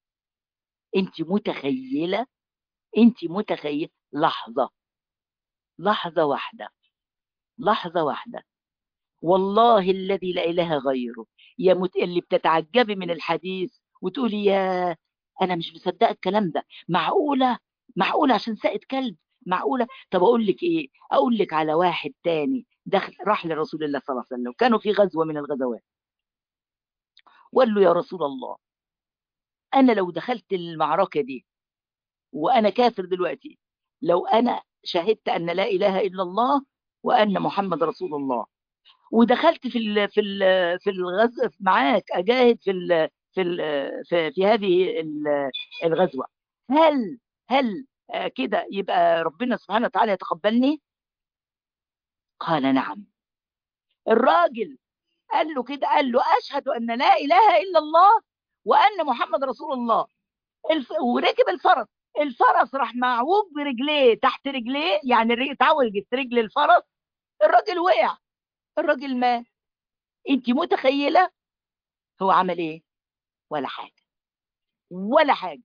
Speaker 1: انت متخيلة انت متخيلة لحظة لحظة واحدة لحظة واحدة والله الذي لا إله غيره يا مت... اللي بتتعجبي من الحديث وتقولي يا أنا مش مصدقة الكلام ده معقولة معقولة عشان ساقت كلب معقولة طب أقول لك إيه أقول لك على واحد تاني دخل راح لرسول الله صلى الله عليه وسلم كانوا في غزوة من الغزوات وقال له يا رسول الله أنا لو دخلت المعركة دي وأنا كافر دلوقتي لو أنا شهدت أن لا إله إلا الله وأن محمد رسول الله ودخلت في ال في ال في الغزو معاك اجاهد في ال في ال في, في هذه الغزوه هل هل كده يبقى ربنا سبحانه وتعالى يتقبلني قال نعم الراجل قال له كده قال له اشهد ان لا اله الا الله وان محمد رسول الله الف... وركب الفرس الفرس راح معوج برجليه تحت رجليه يعني اتعوجت رجل الفرس الراجل وقع الراجل مات انت متخيله هو عمل ايه ولا حاجه ولا حاجه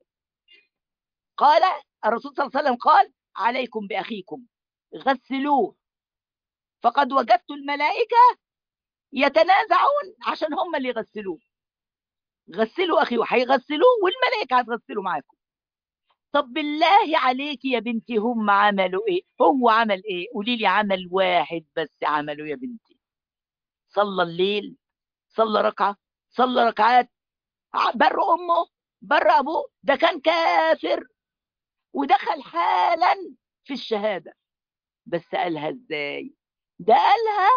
Speaker 1: قال الرسول صلى الله عليه وسلم قال عليكم باخيكم غسلوه فقد وجدت الملائكه يتنازعون عشان هم اللي يغسلوه غسلوا اخي وهيغسلوه والملائكه هتغسلوا معاكم طب بالله عليك يا بنتي هم عملوا ايه هو عمل ايه قولي لي عمل واحد بس عمله يا بنتي صلى الليل صلى ركعه صلى ركعات بر امه بر ابوه ده كان كافر ودخل حالا في الشهاده بس قالها ازاي ده قالها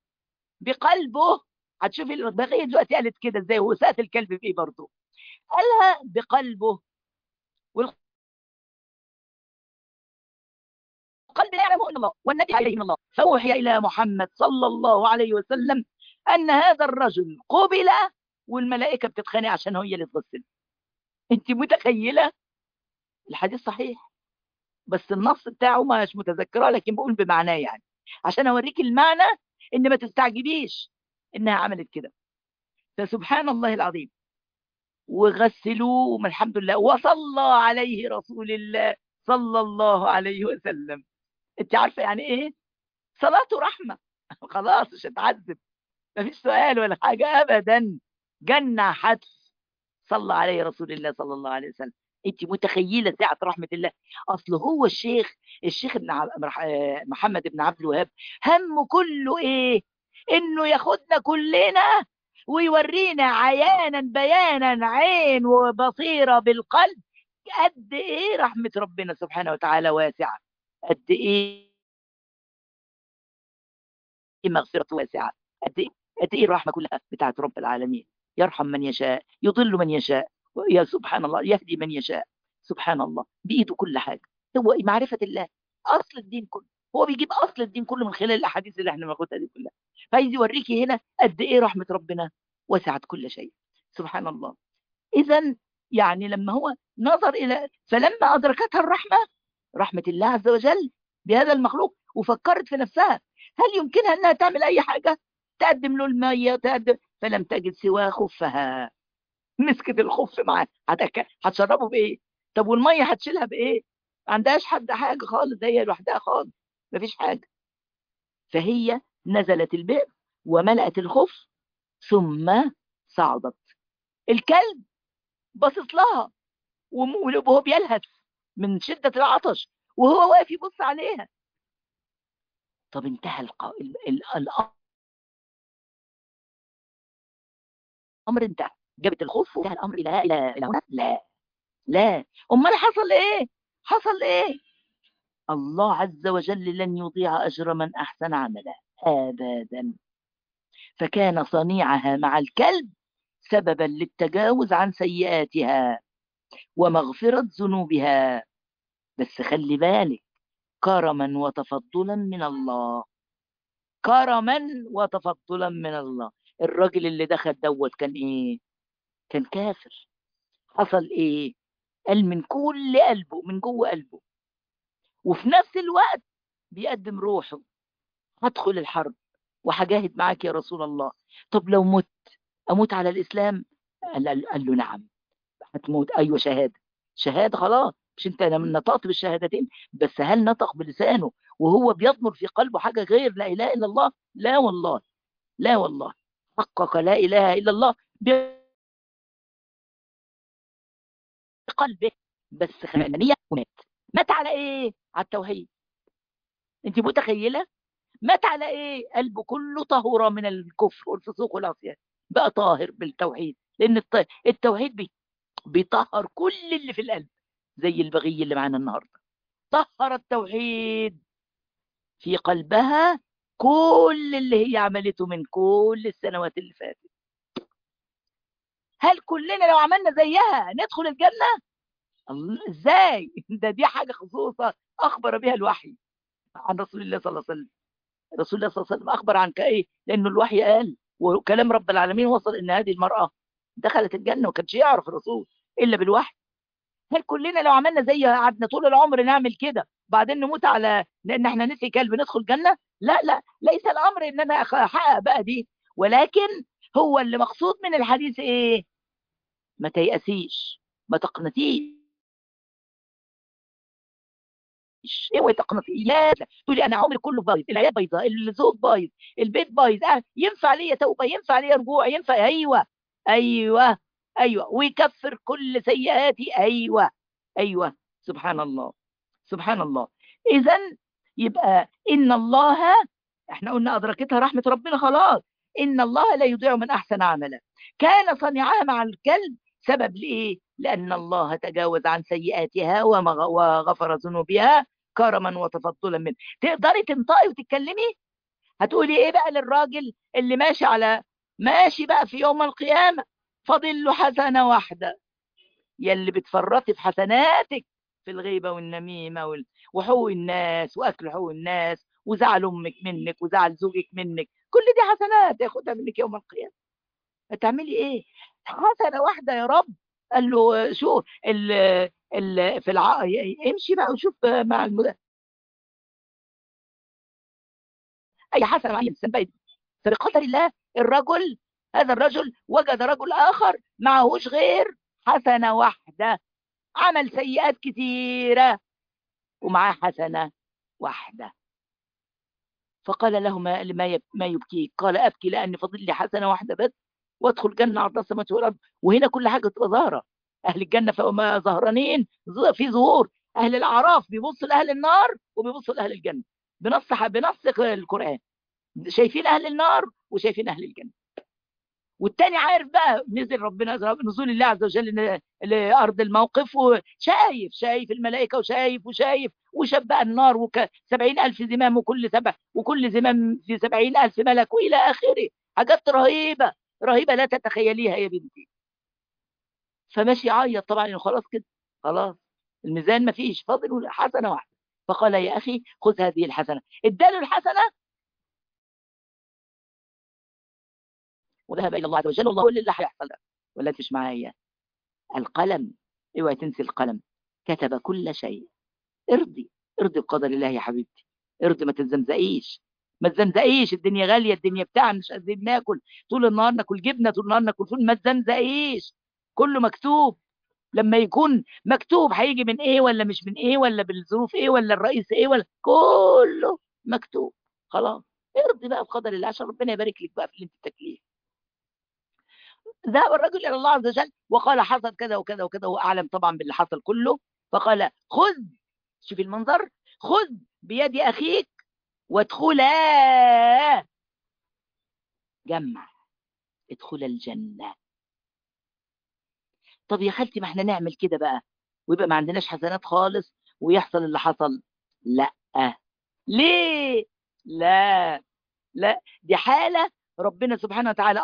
Speaker 1: بقلبه هتشوفي البغيه دلوقتي قالت كده ازاي هو سات الكلب بايه برضه قالها بقلبه قلب لا يعلمه الا الله والنبي عليه من الله فاوحي الى محمد صلى الله عليه وسلم ان هذا الرجل قبل والملائكه بتتخانق عشان هي اللي تغسل انت متخيله الحديث صحيح بس النص بتاعه مش متذكره لكن بقول بمعناه يعني عشان اوريك المعنى ان ما تستعجبيش انها عملت كده فسبحان الله العظيم وغسلوه الحمد لله وصلى عليه رسول الله صلى الله عليه وسلم انت عارفه يعني ايه صلاته رحمه خلاص مش هتعذب مفيش سؤال ولا حاجه ابدا جنه حتف صلى عليه رسول الله صلى الله عليه وسلم انت متخيله سعه رحمه الله اصل هو الشيخ الشيخ ابن محمد بن عبد الوهاب همه كله ايه انه ياخدنا كلنا ويورينا عيانا بيانا عين وبصيره بالقلب قد ايه رحمه ربنا سبحانه وتعالى واسعه قد ايه مغفرته واسعه قد ايه قد ايه الرحمه كلها بتاعت رب العالمين يرحم من يشاء يضل من يشاء يا سبحان الله يهدي من يشاء سبحان الله بايده كل حاجه هو معرفه الله اصل الدين كله هو بيجيب اصل الدين كله من خلال الاحاديث اللي احنا بناخدها دي كلها فعايز يوريكي هنا قد ايه رحمه ربنا وسعت كل شيء سبحان الله اذا يعني لما هو نظر الى فلما ادركتها الرحمه رحمه الله عز وجل بهذا المخلوق وفكرت في نفسها هل يمكنها انها تعمل اي حاجه تقدم له الميه تقدم فلم تجد سوى خفها مسكت الخف معاه هتشربه بايه طب والميه هتشيلها بايه ما عندهاش حد حاجه خالص هي لوحدها خالص مفيش حاجه فهي نزلت البئر وملأت الخف ثم صعدت الكلب باصص لها وهو بيلهث من شدة العطش وهو واقف يبص عليها طب انتهى الق... ال... ال... الأمر انتهى جابت الخوف وانتهى الأمر إلى إلى إلى هنا لا لا أمال حصل إيه حصل إيه الله عز وجل لن يضيع أجر من أحسن عملا أبدا فكان صنيعها مع الكلب سببا للتجاوز عن سيئاتها ومغفرة ذنوبها بس خلي بالك كرما وتفضلا من الله كرما وتفضلا من الله الراجل اللي دخل دوت كان ايه كان كافر حصل ايه قال من كل قلبه من جوه قلبه وفي نفس الوقت بيقدم روحه هدخل الحرب وهجاهد معاك يا رسول الله طب لو مت اموت على الاسلام قال, قال له نعم هتموت ايوه شهاده شهاده خلاص مش انت نطقت بالشهادتين بس هل نطق بلسانه وهو بيضمر في قلبه حاجه غير لا اله الا الله لا والله لا والله حقق لا اله الا الله بقلبه بس خمانية ومات مات على ايه على التوحيد انت متخيله مات على ايه قلبه كله طهورة من الكفر والفسوق والعصيان بقى طاهر بالتوحيد لان التوحيد بي بيطهر كل اللي في القلب زي البغي اللي معانا النهارده طهر التوحيد في قلبها كل اللي هي عملته من كل السنوات اللي فاتت هل كلنا لو عملنا زيها ندخل الجنة ازاي ده دي حاجة خصوصة اخبر بها الوحي عن رسول الله صلى الله عليه وسلم رسول الله صلى الله عليه وسلم اخبر عن ايه لانه الوحي قال وكلام رب العالمين وصل ان هذه المرأة دخلت الجنة وما كانش يعرف الرسول الا بالوحي هل كلنا لو عملنا زي قعدنا طول العمر نعمل كده بعدين نموت على لان احنا نسي كلب ندخل جنة لا لا ليس الامر ان انا احقق بقى دي ولكن هو اللي مقصود من الحديث ايه ما تيأسيش ما تقنطيش اوعي تقنطي لا تقولي انا عمري كله بايظ العيال بايظه الزوج بايظ البيت بايظ آه. ينفع ليا توبه ينفع ليا رجوع ينفع ايوه ايوه ايوه ويكفر كل سيئاتي ايوه ايوه سبحان الله سبحان الله اذا يبقى ان الله احنا قلنا ادركتها رحمه ربنا خلاص ان الله لا يضيع من احسن عملا كان صنيعها مع الكلب سبب لإيه؟ لأن الله تجاوز عن سيئاتها وغفر ذنوبها كرما وتفضلا منه تقدري تنطقي وتتكلمي هتقولي ايه بقى للراجل اللي ماشي على ماشي بقى في يوم القيامة فاضل له حسنة واحدة يلي بتفرطي في حسناتك في الغيبة والنميمة وال... وحقوق الناس وأكل حقوق الناس وزعل أمك منك وزعل زوجك منك كل دي حسنات ياخدها منك يوم القيامة هتعملي ايه حسنة واحدة يا رب قال له شو ال ال في الع... امشي بقى وشوف مع المد... اي حسنة مع الانسان بقدر الله الرجل هذا الرجل وجد رجل اخر معهوش غير حسنة واحدة عمل سيئات كثيرة ومعاه حسنة واحدة فقال له ما ما يب- ما يبكيك قال أبكي لأن فاضل لي حسنة واحدة بس وادخل جنة عرضها السماوات والأرض وهنا كل حاجة تبقى ظاهرة أهل الجنة فهم ظهرانين ظ- في ظهور أهل الأعراف بيبصوا لأهل النار وبيبصوا لأهل الجنة بنص بنص القرآن شايفين أهل النار وشايفين أهل الجنة والتاني عارف بقى نزل ربنا نزول الله عز وجل ل- لأرض الموقف وشايف شايف الملائكة وشايف وشايف وشاف بقى النار وك سبعين ألف زمام وكل سبع وكل زمام في سبعين ألف ملك وإلى آخره حاجات رهيبة رهيبة لا تتخيليها يا بنتي فماشي يعيط طبعا إنه خلاص كده خلاص الميزان ما فيش فاضل حسنة واحدة فقال يا أخي خذ هذه الحسنة اداله الحسنة وذهب الى الله عز وجل والله اللي هيحصل ده ولا انت مش معايا القلم اوعي تنسي القلم كتب كل شيء ارضي ارضي بقدر الله يا حبيبتي ارضي ما تتزمزقيش ما تزمزقيش الدنيا غاليه الدنيا بتاع مش قادرين ناكل طول النهار ناكل جبنه طول النهار ناكل فول ما تزمزقيش كله مكتوب لما يكون مكتوب هيجي من ايه ولا مش من ايه ولا بالظروف ايه ولا الرئيس ايه ولا كله مكتوب خلاص ارضي بقى بقدر الله عشان ربنا يبارك لك بقى في اللي انت بتاكليه ذهب الرجل الى الله عز وجل وقال حصل كذا وكذا وكذا واعلم طبعا باللي حصل كله فقال خذ شوف المنظر خذ بيد اخيك وادخلا جمع ادخل الجنه طب يا خالتي ما احنا نعمل كده بقى ويبقى ما عندناش حسنات خالص ويحصل اللي حصل لا ليه لا لا دي حاله ربنا سبحانه وتعالى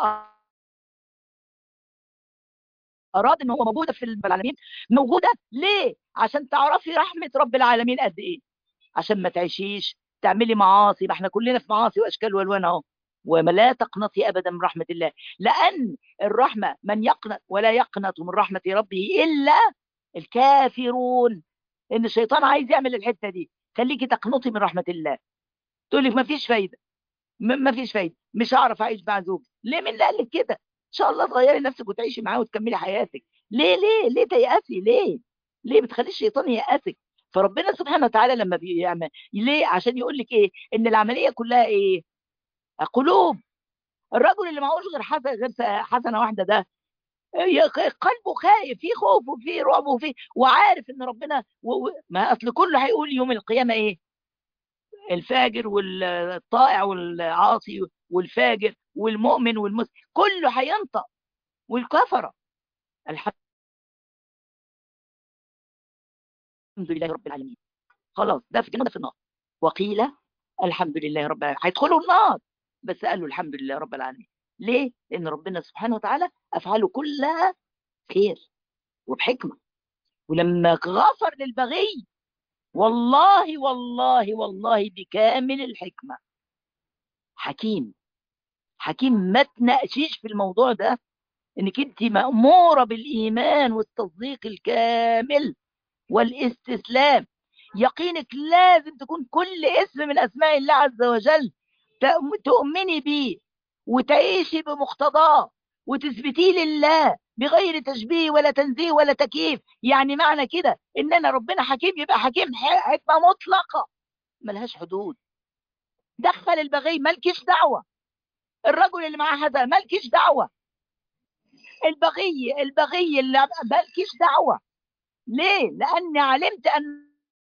Speaker 1: اراد ان هو موجوده في العالمين موجوده ليه عشان تعرفي رحمه رب العالمين قد ايه عشان ما تعيشيش تعملي معاصي ما احنا كلنا في معاصي واشكال والوان اهو وما لا تقنطي ابدا من رحمه الله لان الرحمه من يقنط ولا يقنط من رحمه ربه الا الكافرون ان الشيطان عايز يعمل الحته دي خليكي تقنطي من رحمه الله تقول لك ما فيش فايده ما فيش فايده مش هعرف اعيش مع زوجي ليه مين اللي قال لك كده ان شاء الله تغيري نفسك وتعيشي معاه وتكملي حياتك ليه ليه ليه تيأسي ليه ليه بتخلي الشيطان ييأسك فربنا سبحانه وتعالى لما بيعمل ليه عشان يقول لك ايه ان العمليه كلها ايه قلوب الرجل اللي معهوش غير حسنه غير حسنه واحده ده قلبه خايف في خوف وفي رعب وفي وعارف ان ربنا و... و... ما اصل كله هيقول يوم القيامه ايه الفاجر والطائع والعاصي والفاجر والمؤمن والمسلم كله هينطق والكفره الحمد لله رب العالمين خلاص ده في الجنه ده في النار وقيل الحمد لله رب العالمين هيدخلوا النار بس قالوا الحمد لله رب العالمين ليه لان ربنا سبحانه وتعالى افعاله كلها خير وبحكمه ولما غفر للبغي والله والله والله بكامل الحكمه حكيم حكيم ما تناقشيش في الموضوع ده انك انت ماموره بالايمان والتصديق الكامل والاستسلام يقينك لازم تكون كل اسم من اسماء الله عز وجل تؤمني بيه وتعيشي بمقتضاه وتثبتيه لله بغير تشبيه ولا تنزيه ولا تكييف يعني معنى كده ان انا ربنا حكيم يبقى حكيم حكمه مطلقه ملهاش حدود دخل البغي مالكيش دعوه الرجل اللي معاه هذا مالكيش دعوه البغي البغي اللي مالكيش دعوه ليه لاني علمت ان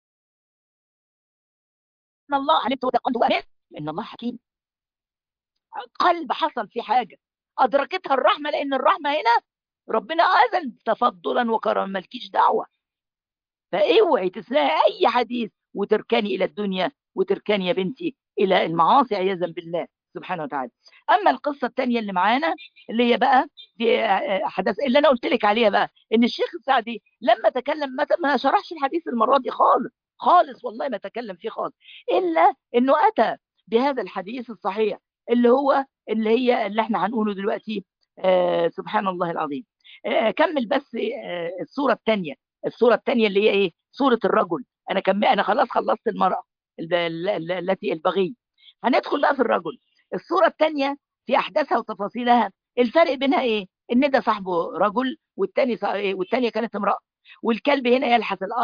Speaker 1: الله علمت وتقنت وامنت ان الله حكيم قلب حصل فيه حاجه ادركتها الرحمه لان الرحمه هنا ربنا اذن تفضلا وكرما مالكيش دعوه فاوعي تسمعي اي حديث وتركني الى الدنيا وتركني يا بنتي الى المعاصي عياذا بالله سبحانه وتعالى اما القصه الثانيه اللي معانا اللي هي بقى دي حدث اللي انا قلت لك عليها بقى ان الشيخ السعدي لما تكلم ما شرحش الحديث المره دي خالص خالص والله ما تكلم فيه خالص الا انه اتى بهذا الحديث الصحيح اللي هو اللي هي اللي احنا هنقوله دلوقتي آه سبحان الله العظيم آه كمل بس آه الصوره الثانيه الصوره الثانيه اللي هي ايه صوره الرجل انا كم انا خلاص خلصت المراه التي البغي هندخل بقى في الرجل الصوره الثانيه في احداثها وتفاصيلها الفرق بينها ايه ان ده صاحبه رجل والثاني والثانيه كانت امراه والكلب هنا يلحس الارض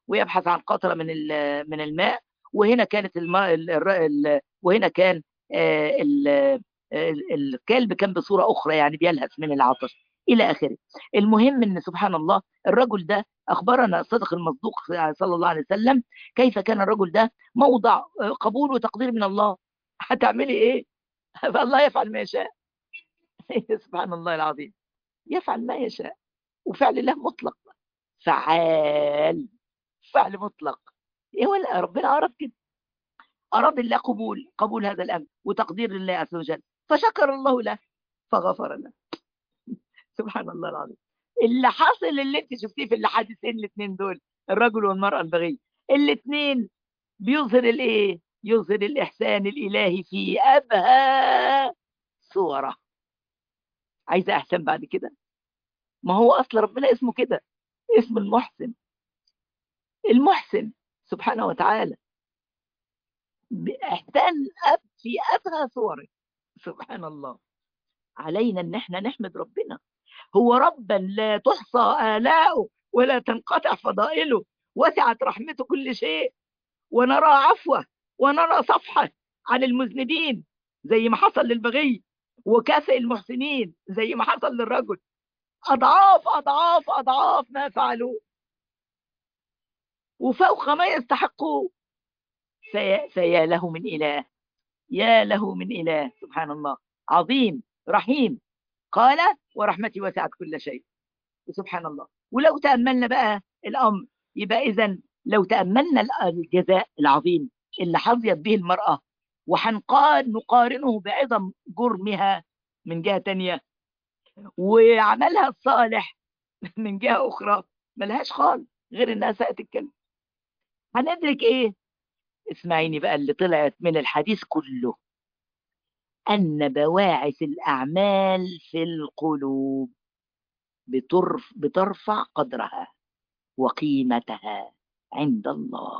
Speaker 1: ويبحث عن قطره من من الماء وهنا كانت الماء ال ال وهنا كان ال الكلب كان بصوره اخرى يعني بيلهث من العطش الى اخره المهم ان سبحان الله الرجل ده اخبرنا الصادق المصدوق صلى الله عليه وسلم كيف كان الرجل ده موضع قبول وتقدير من الله هتعملي ايه فالله يفعل ما يشاء سبحان الله العظيم يفعل ما يشاء وفعل الله مطلق فعال فعل مطلق ايه ولا ربنا اراد كده اراد الله قبول قبول هذا الامر وتقدير الله عز وجل فشكر الله له فغفر له سبحان الله العظيم اللي حصل اللي انت شفتيه في الحادثين الاثنين دول الرجل والمرأة البغي الاثنين بيظهر الايه يظهر الاحسان الالهي في ابهى صوره عايزه احسن بعد كده ما هو اصل ربنا اسمه كده اسم المحسن المحسن سبحانه وتعالى باحسان اب في ابهى صوره سبحان الله علينا ان احنا نحمد ربنا هو ربا لا تحصى آلاؤه ولا تنقطع فضائله وسعت رحمته كل شيء ونرى عفوه ونرى صفحه عن المذنبين زي ما حصل للبغي وكافئ المحسنين زي ما حصل للرجل أضعاف أضعاف أضعاف ما فعلوا وفوق ما يستحقوا فيا, فيا له من إله يا له من إله سبحان الله عظيم رحيم قال ورحمتي وسعت كل شيء سبحان الله ولو تأملنا بقى الأمر يبقى إذا لو تأملنا الجزاء العظيم اللي حظيت به المرأة وحنقارن نقارنه بعظم جرمها من جهة تانية وعملها الصالح من جهة أخرى ملهاش خالص غير إنها ساءت الكلمة هندرك إيه؟ اسمعيني بقى اللي طلعت من الحديث كله أن بواعث الأعمال في القلوب بترف بترفع قدرها وقيمتها عند الله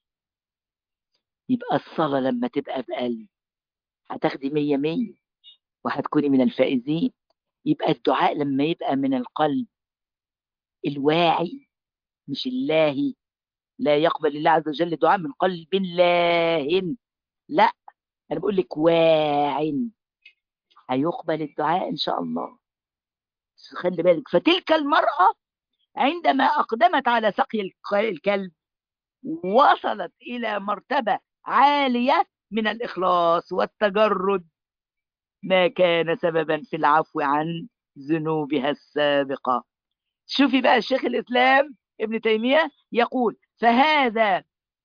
Speaker 1: يبقى الصلاة لما تبقى بقلب هتاخدي مية مية وهتكوني من الفائزين يبقى الدعاء لما يبقى من القلب الواعي مش اللاهي لا يقبل الله عز وجل دعاء من قلب لاهن لا انا بقول لك واع هيقبل الدعاء ان شاء الله خلي بالك فتلك المرأة عندما أقدمت على سقي الكلب وصلت إلى مرتبة عالية من الإخلاص والتجرد ما كان سببا في العفو عن ذنوبها السابقة شوفي بقى الشيخ الإسلام ابن تيمية يقول فهذا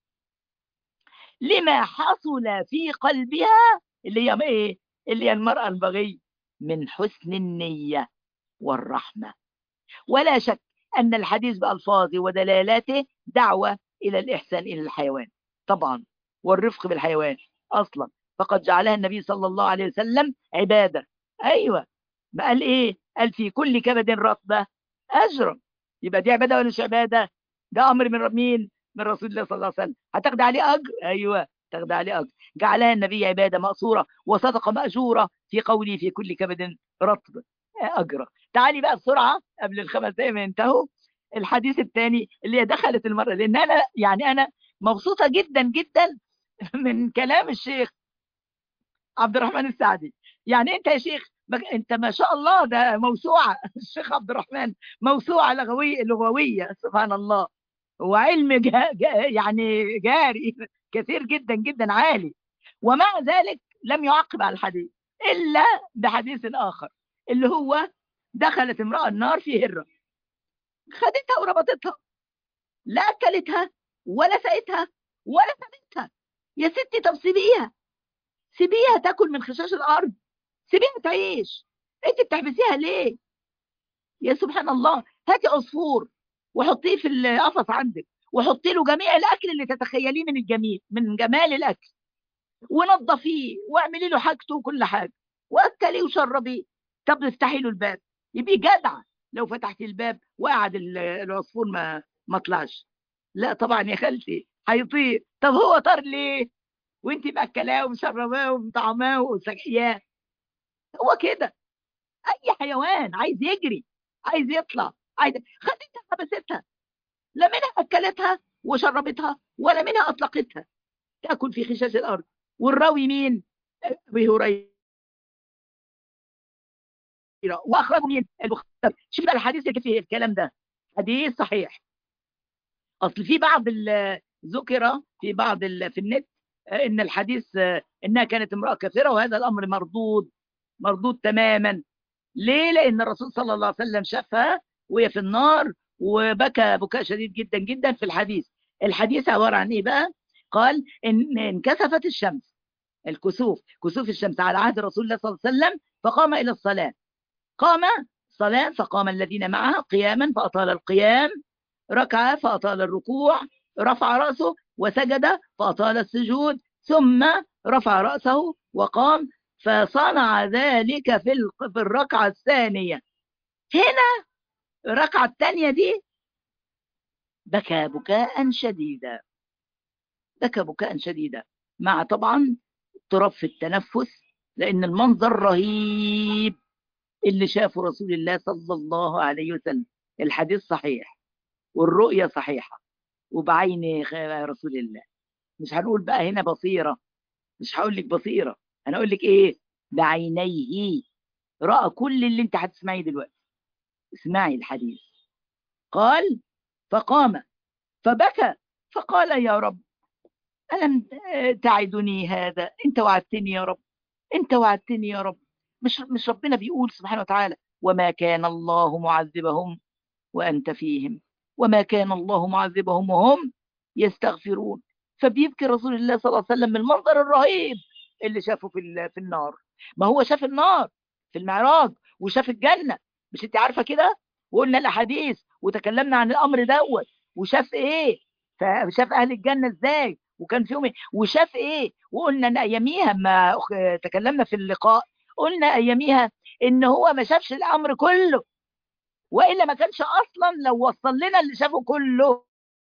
Speaker 1: لما حصل في قلبها اللي هي ايه اللي هي المرأة البغي من حسن النية والرحمة ولا شك أن الحديث بألفاظه ودلالاته دعوة إلى الإحسان إلى الحيوان طبعا والرفق بالحيوان أصلا فقد جعلها النبي صلى الله عليه وسلم عبادة أيوة ما قال إيه قال في كل كبد رطبة أجر يبقى دي عبادة ولا مش عبادة ده أمر من مين من رسول الله صلى الله عليه وسلم هتاخد عليه أجر أيوة تاخد عليه أجر جعلها النبي عبادة مأصورة وصدقة مأجورة في قوله في كل كبد رطب أجرة تعالي بقى بسرعة قبل الخمس دقايق ما ينتهوا الحديث الثاني اللي هي دخلت المرأة لأن أنا يعني أنا مبسوطة جدا جدا من كلام الشيخ عبد الرحمن السعدي يعني أنت يا شيخ أنت ما شاء الله ده موسوعة الشيخ عبد الرحمن موسوعة لغوية لغوية سبحان الله وعلم جا جا يعني جاري كثير جدا جدا عالي ومع ذلك لم يعقب على الحديث إلا بحديث آخر اللي هو دخلت امرأة النار في هرة خدتها وربطتها لا أكلتها ولا سقتها ولا سقتها يا ستي طب سيبيها سيبيها تاكل من خشاش الأرض سيبيها تعيش انت بتحبسيها ليه يا سبحان الله هاتي عصفور وحطيه في القفص عندك وحطي له جميع الاكل اللي تتخيليه من الجميل من جمال الاكل ونظفيه واعملي له حاجته وكل حاجه واكليه وشربيه طب افتحي له الباب يبقى جدع لو فتحتي الباب وقعد العصفور ما ما طلعش لا طبعا يا خالتي هيطير طب هو طار ليه وانت مأكلاه ومشرباه ومطعماه وسقياه هو كده اي حيوان عايز يجري عايز يطلع عايز خدتها حبستها لا منها اكلتها وشربتها ولا منها أطلقتها تأكل في خشاش الأرض والراوي مين؟ أبي هريرة وأخرجه مين؟ البخاري شوف بقى الحديث اللي فيه الكلام ده حديث صحيح أصل في بعض ذكر في بعض في النت ان الحديث انها كانت امراه كافره وهذا الامر مردود مردود تماما ليه لان الرسول صلى الله عليه وسلم شافها وهي في النار وبكى بكاء شديد جدا جدا في الحديث الحديث عباره عن ايه بقى قال ان انكسفت الشمس الكسوف كسوف الشمس على عهد رسول الله صلى الله عليه وسلم فقام الى الصلاه قام صلاه فقام الذين معه قياما فاطال القيام ركع فاطال الركوع رفع راسه وسجد فأطال السجود ثم رفع رأسه وقام فصنع ذلك في في الركعة الثانية هنا الركعة الثانية دي بكى بكاء شديدا بكى بكاء شديدا مع طبعا اضطراب في التنفس لأن المنظر رهيب اللي شافه رسول الله صلى الله عليه وسلم الحديث صحيح والرؤية صحيحة وبعين رسول الله مش هنقول بقى هنا بصيرة مش هقول لك بصيرة انا اقول لك ايه بعينيه رأى كل اللي انت هتسمعيه دلوقتي اسمعي الحديث قال فقام فبكى فقال يا رب ألم تعدني هذا انت وعدتني يا رب انت وعدتني يا رب مش مش ربنا بيقول سبحانه وتعالى وما كان الله معذبهم وأنت فيهم وما كان الله معذبهم وهم يستغفرون فبيبكي رسول الله صلى الله عليه وسلم من المنظر الرهيب اللي شافه في في النار ما هو شاف النار في المعراج وشاف الجنة مش انت عارفة كده وقلنا الأحاديث وتكلمنا عن الأمر دوت وشاف ايه فشاف أهل الجنة ازاي وكان فيهم ايه وشاف ايه وقلنا ان اياميها ما تكلمنا في اللقاء قلنا اياميها ان هو ما شافش الامر كله والا ما كانش اصلا لو وصل لنا اللي شافه كله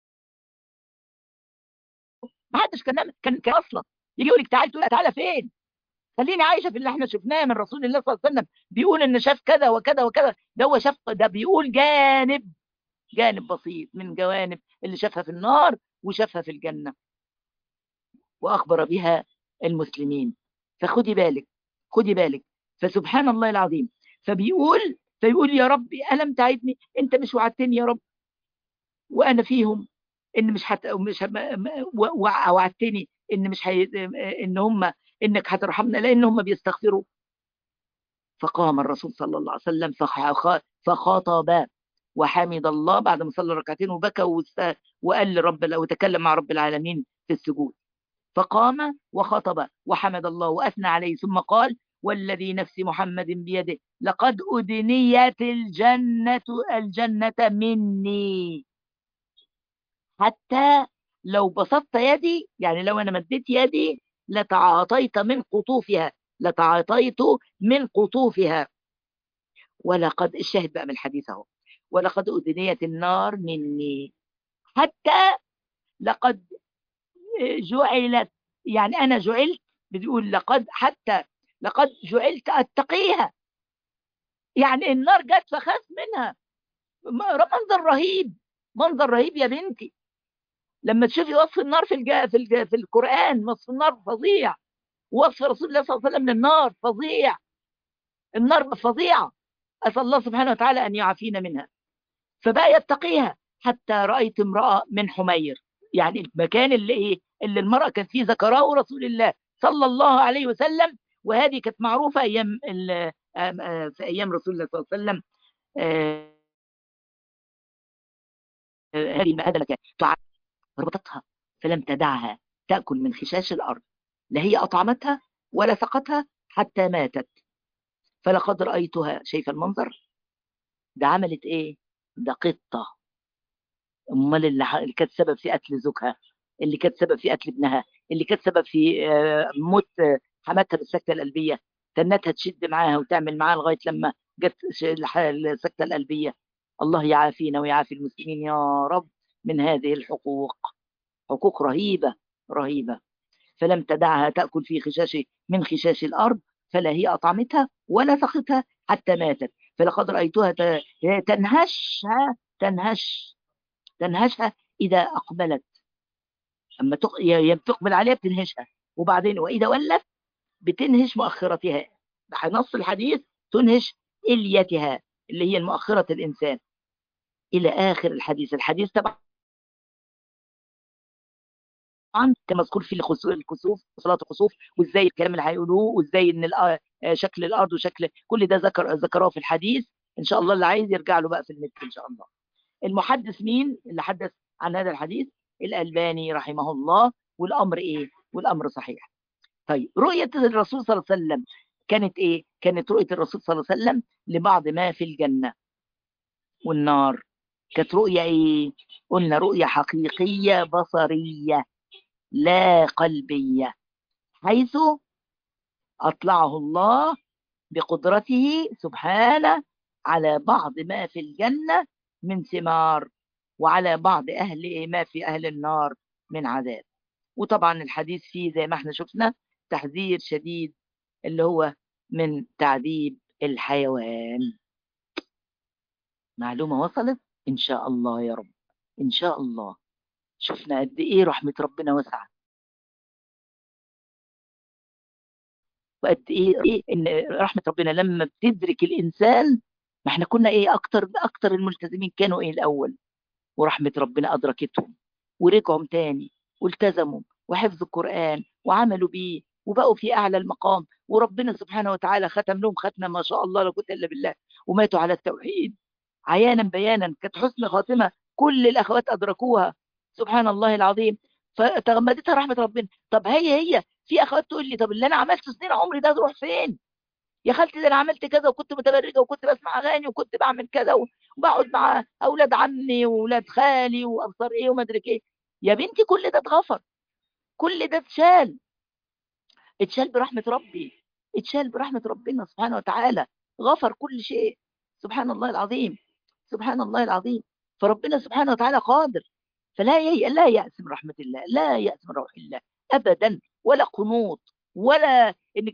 Speaker 1: ما حدش كان كان كان اصلا يجي يقول لك تعالى تقول تعالى فين خليني عايشه في اللي احنا شفناه من رسول الله صلى الله عليه وسلم بيقول ان شاف كذا وكذا وكذا ده هو شاف ده بيقول جانب جانب بسيط من جوانب اللي شافها في النار وشافها في الجنه واخبر بها المسلمين فخدي بالك خدي بالك فسبحان الله العظيم فبيقول فيقول يا ربي ألم تعدني أنت مش وعدتني يا رب وأنا فيهم إن مش حت... مش وعدتني إن مش حي... إن هم إنك هترحمنا لأن هم بيستغفروا فقام الرسول صلى الله عليه وسلم فخ... فخاطب وحمد الله بعد ما صلى ركعتين وبكى وست... وقال لرب وتكلم مع رب العالمين في السجود فقام وخطب وحمد الله وأثنى عليه ثم قال والذي نفس محمد بيده لقد أدنيت الجنة الجنة مني حتى لو بسطت يدي يعني لو أنا مديت يدي لتعاطيت من قطوفها لتعاطيت من قطوفها ولقد الشاهد بقى من الحديث اهو ولقد أدنيت النار مني حتى لقد جعلت يعني أنا جعلت بتقول لقد حتى لقد جعلت أتقيها يعني النار جت فخاف منها منظر رهيب منظر رهيب يا بنتي لما تشوفي وصف النار في الجا في, الجا في القرآن وصف النار فظيع وصف رسول الله صلى الله عليه وسلم للنار فظيع النار فظيعة أسأل الله سبحانه وتعالى أن يعافينا منها فبقى يتقيها حتى رأيت امرأة من حمير يعني المكان اللي إيه اللي المرأة كان فيه ذكراه رسول الله صلى الله عليه وسلم وهذه كانت معروفة أيام في أيام رسول الله صلى الله عليه وسلم هذه هذا المكان ربطتها فلم تدعها تأكل من خشاش الأرض لا هي أطعمتها ولا سقتها حتى ماتت فلقد رأيتها شايف المنظر ده عملت إيه ده قطة أمال اللي كانت سبب في قتل زوجها اللي كانت سبب في قتل ابنها اللي كانت سبب في موت حماتها بالسكتة القلبية تنتها تشد معاها وتعمل معاها لغاية لما جت السكتة القلبية الله يعافينا ويعافي المسلمين يا رب من هذه الحقوق حقوق رهيبة رهيبة فلم تدعها تأكل في خشاش من خشاش الأرض فلا هي أطعمتها ولا سقتها حتى ماتت فلقد رأيتها تنهشها تنهش تنهشها إذا أقبلت اما تق... يا بتقبل عليها بتنهشها وبعدين واذا ولت بتنهش مؤخرتها نص الحديث تنهش اليتها اللي هي مؤخره الانسان الى اخر الحديث الحديث طبعا طبعا كان مذكور فيه الكسوف صلاه الكسوف وازاي الكلام اللي هيقولوه وازاي ان شكل الارض وشكل كل ده ذكر ذكراه في الحديث ان شاء الله اللي عايز يرجع له بقى في النت ان شاء الله المحدث مين اللي حدث عن هذا الحديث الالباني رحمه الله والامر ايه والامر صحيح طيب رؤيه الرسول صلى الله عليه وسلم كانت ايه كانت رؤيه الرسول صلى الله عليه وسلم لبعض ما في الجنه والنار كانت رؤيه ايه قلنا رؤيه حقيقيه بصريه لا قلبيه حيث اطلعه الله بقدرته سبحانه على بعض ما في الجنه من ثمار وعلى بعض أهل ما في أهل النار من عذاب وطبعا الحديث فيه زي ما احنا شفنا تحذير شديد اللي هو من تعذيب الحيوان معلومة وصلت إن شاء الله يا رب إن شاء الله شفنا قد إيه رحمة ربنا وسعت وقد إيه, إيه إن رحمة ربنا لما بتدرك الإنسان ما احنا كنا إيه أكتر أكتر الملتزمين كانوا إيه الأول ورحمة ربنا أدركتهم ورجعوا تاني والتزموا وحفظوا القرآن وعملوا بيه وبقوا في أعلى المقام وربنا سبحانه وتعالى ختم لهم ختمة ما شاء الله لا قوة إلا بالله وماتوا على التوحيد عيانا بيانا كانت حسن خاتمة كل الأخوات أدركوها سبحان الله العظيم فتغمدتها رحمة ربنا طب هي هي في أخوات تقول لي طب اللي أنا عملته سنين عمري ده تروح فين يا خالتي ده انا عملت كذا وكنت متبرجه وكنت بسمع اغاني وكنت بعمل كذا وبقعد مع اولاد عمي واولاد خالي وابصار ايه وما ادري ايه يا بنتي كل ده اتغفر كل ده اتشال اتشال برحمه ربي اتشال برحمه ربنا سبحانه وتعالى غفر كل شيء سبحان الله العظيم سبحان الله العظيم فربنا سبحانه وتعالى قادر فلا ي... لا يأس من رحمة الله لا يأس من روح الله أبدا ولا قنوط ولا إنك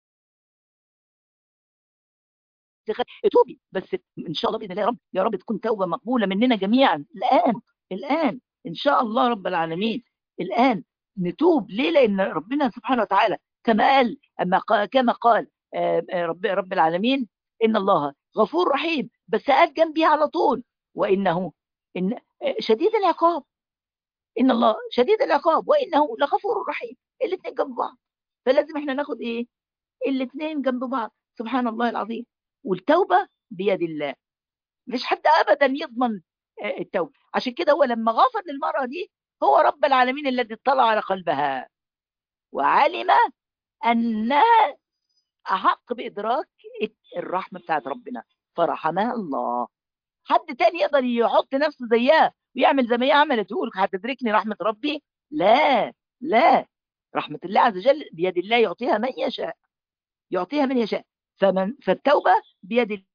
Speaker 1: توبي بس ان شاء الله باذن الله يا رب يا رب تكون توبه مقبوله مننا جميعا الان الان ان شاء الله رب العالمين الان نتوب ليه لان ربنا سبحانه وتعالى كما قال اما قال كما قال رب رب العالمين ان الله غفور رحيم بس قال جنبي على طول وانه ان شديد العقاب ان الله شديد العقاب وانه لغفور رحيم الاثنين جنب بعض فلازم احنا ناخد ايه الاثنين جنب بعض سبحان الله العظيم والتوبة بيد الله مش حد أبدا يضمن التوبة عشان كده هو لما غفر للمرأة دي هو رب العالمين الذي اطلع على قلبها وعلم أنها أحق بإدراك الرحمة بتاعت ربنا فرحمها الله حد تاني يقدر يحط نفسه زيها ويعمل زي ما هي عملت ويقول هتدركني رحمة ربي لا لا رحمة الله عز وجل بيد الله يعطيها من يشاء يعطيها من يشاء فمن فالتوبة بيد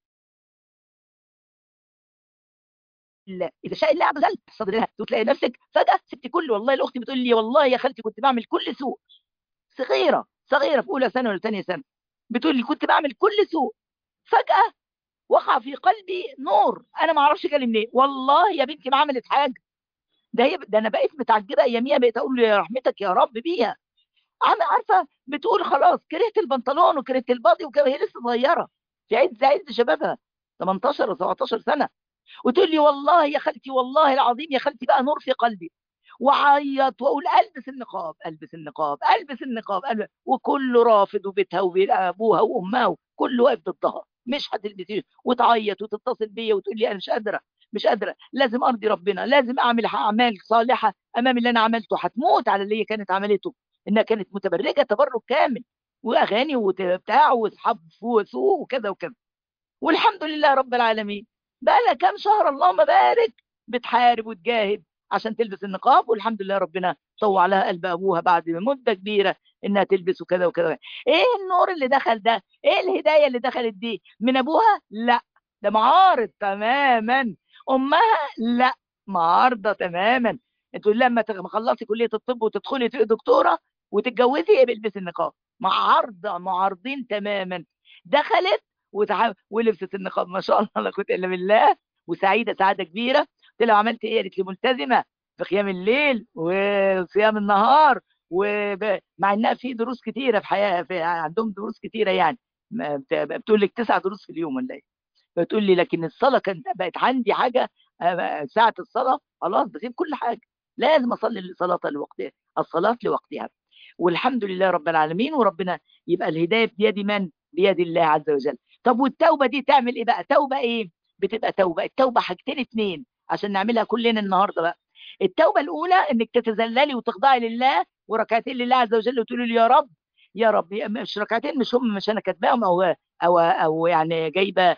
Speaker 1: الله إذا شاء الله عز وجل صدرها تلاقي نفسك فجأة سبت كل والله الأخت بتقول لي والله يا خالتي كنت بعمل كل سوء صغيرة صغيرة في أولى سنة ولا ثانية سنة بتقول لي كنت بعمل كل سوء فجأة وقع في قلبي نور أنا ما أعرفش جالي منين والله يا بنتي ما عملت حاجة ده هي ده أنا بقيت متعجبة أياميها بقيت أقول له يا رحمتك يا رب بيها عارفه بتقول خلاص كرهت البنطلون وكرهت الباضي وكده هي لسه صغيره في عز عز شبابها 18 و 17 سنه وتقول لي والله يا خالتي والله العظيم يا خالتي بقى نور في قلبي وعيط واقول البس النقاب البس النقاب البس النقاب ألبس. وكله رافض وبيتها وابوها وامها كله واقف ضدها مش هتلبسي وتعيط وتتصل بيا وتقول لي انا مش قادره مش قادره لازم ارضي ربنا لازم اعمل اعمال صالحه امام اللي انا عملته هتموت على اللي هي كانت عملته انها كانت متبرجه تبرج كامل واغاني وبتاع واصحاب سوق وكذا وكذا والحمد لله رب العالمين بقى لها كام شهر اللهم بارك بتحارب وتجاهد عشان تلبس النقاب والحمد لله ربنا طوع لها قلب ابوها بعد مده كبيره انها تلبس وكذا وكذا ايه النور اللي دخل ده ايه الهدايه اللي دخلت دي من ابوها لا ده معارض تماما امها لا معارضه تماما تقول لما تخلصي كليه الطب وتدخلي دكتوره وتتجوزي البسي النقاب معارضه معارضين تماما دخلت وتع... ولبست النقاب ما شاء الله لا قوه الا بالله وسعيده سعاده كبيره قلت لها عملت ايه قالت لي ملتزمه في قيام الليل وصيام النهار ومع انها في دروس كتيره في حياه في عندهم دروس كتيره يعني بتقول لك تسع دروس في اليوم ولا ايه بتقول لي لكن الصلاه كانت بقت عندي حاجه ساعه الصلاه خلاص بسيب كل حاجه لازم اصلي الصلاه لوقتها الصلاه لوقتها والحمد لله رب العالمين وربنا يبقى الهدايه بيد من بيد الله عز وجل طب والتوبه دي تعمل ايه بقى توبه ايه بتبقى توبه التوبه حاجتين اتنين عشان نعملها كلنا النهارده بقى التوبه الاولى انك تتذللي وتخضعي لله وركعتين لله عز وجل وتقولي له يا رب يا رب مش ركعتين مش هم مش انا كاتباهم او او او يعني جايبه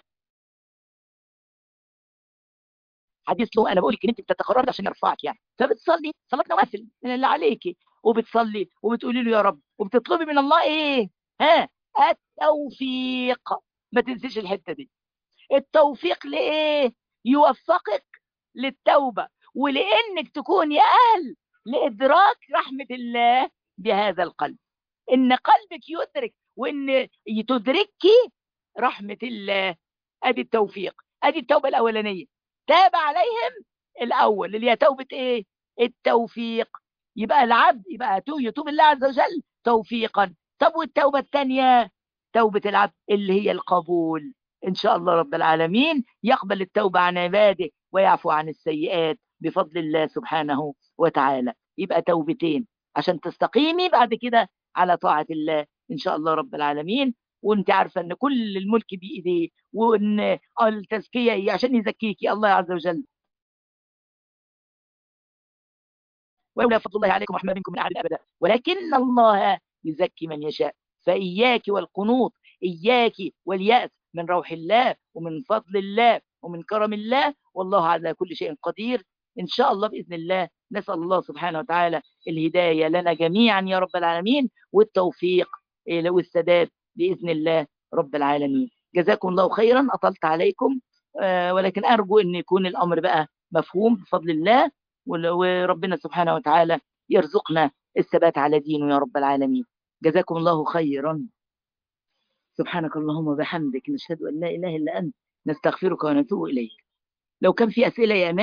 Speaker 1: حديث له انا بقول لك ان انت بتتقربي عشان يرفعك يعني فبتصلي صلاه نوافل من اللي عليكي وبتصلي وبتقولي له يا رب وبتطلبي من الله ايه ها التوفيق ما تنسيش الحته دي التوفيق لايه يوفقك للتوبه ولانك تكوني اهل لادراك رحمه الله بهذا القلب ان قلبك يدرك وان تدركي رحمه الله ادي التوفيق ادي التوبه الاولانيه تاب عليهم الاول اللي هي توبه ايه التوفيق يبقى العبد يبقى يتوب الله عز وجل توفيقا طب والتوبه الثانيه توبه العبد اللي هي القبول ان شاء الله رب العالمين يقبل التوبه عن عباده ويعفو عن السيئات بفضل الله سبحانه وتعالى يبقى توبتين عشان تستقيمي بعد كده على طاعه الله ان شاء الله رب العالمين وانت عارفه ان كل الملك بايديه وان التزكيه عشان يزكيكي الله عز وجل ولولا فضل الله عليكم ورحمه منكم من احد ابدا ولكن الله يزكي من يشاء فاياك والقنوط اياك والياس من روح الله ومن فضل الله ومن كرم الله والله على كل شيء قدير ان شاء الله باذن الله نسال الله سبحانه وتعالى الهدايه لنا جميعا يا رب العالمين والتوفيق والسداد باذن الله رب العالمين جزاكم الله خيرا اطلت عليكم ولكن ارجو ان يكون الامر بقى مفهوم بفضل الله وربنا سبحانه وتعالى يرزقنا الثبات على دينه يا رب العالمين جزاكم الله خيرا سبحانك اللهم وبحمدك نشهد ان لا اله الا انت نستغفرك ونتوب اليك لو كان في اسئله يا امان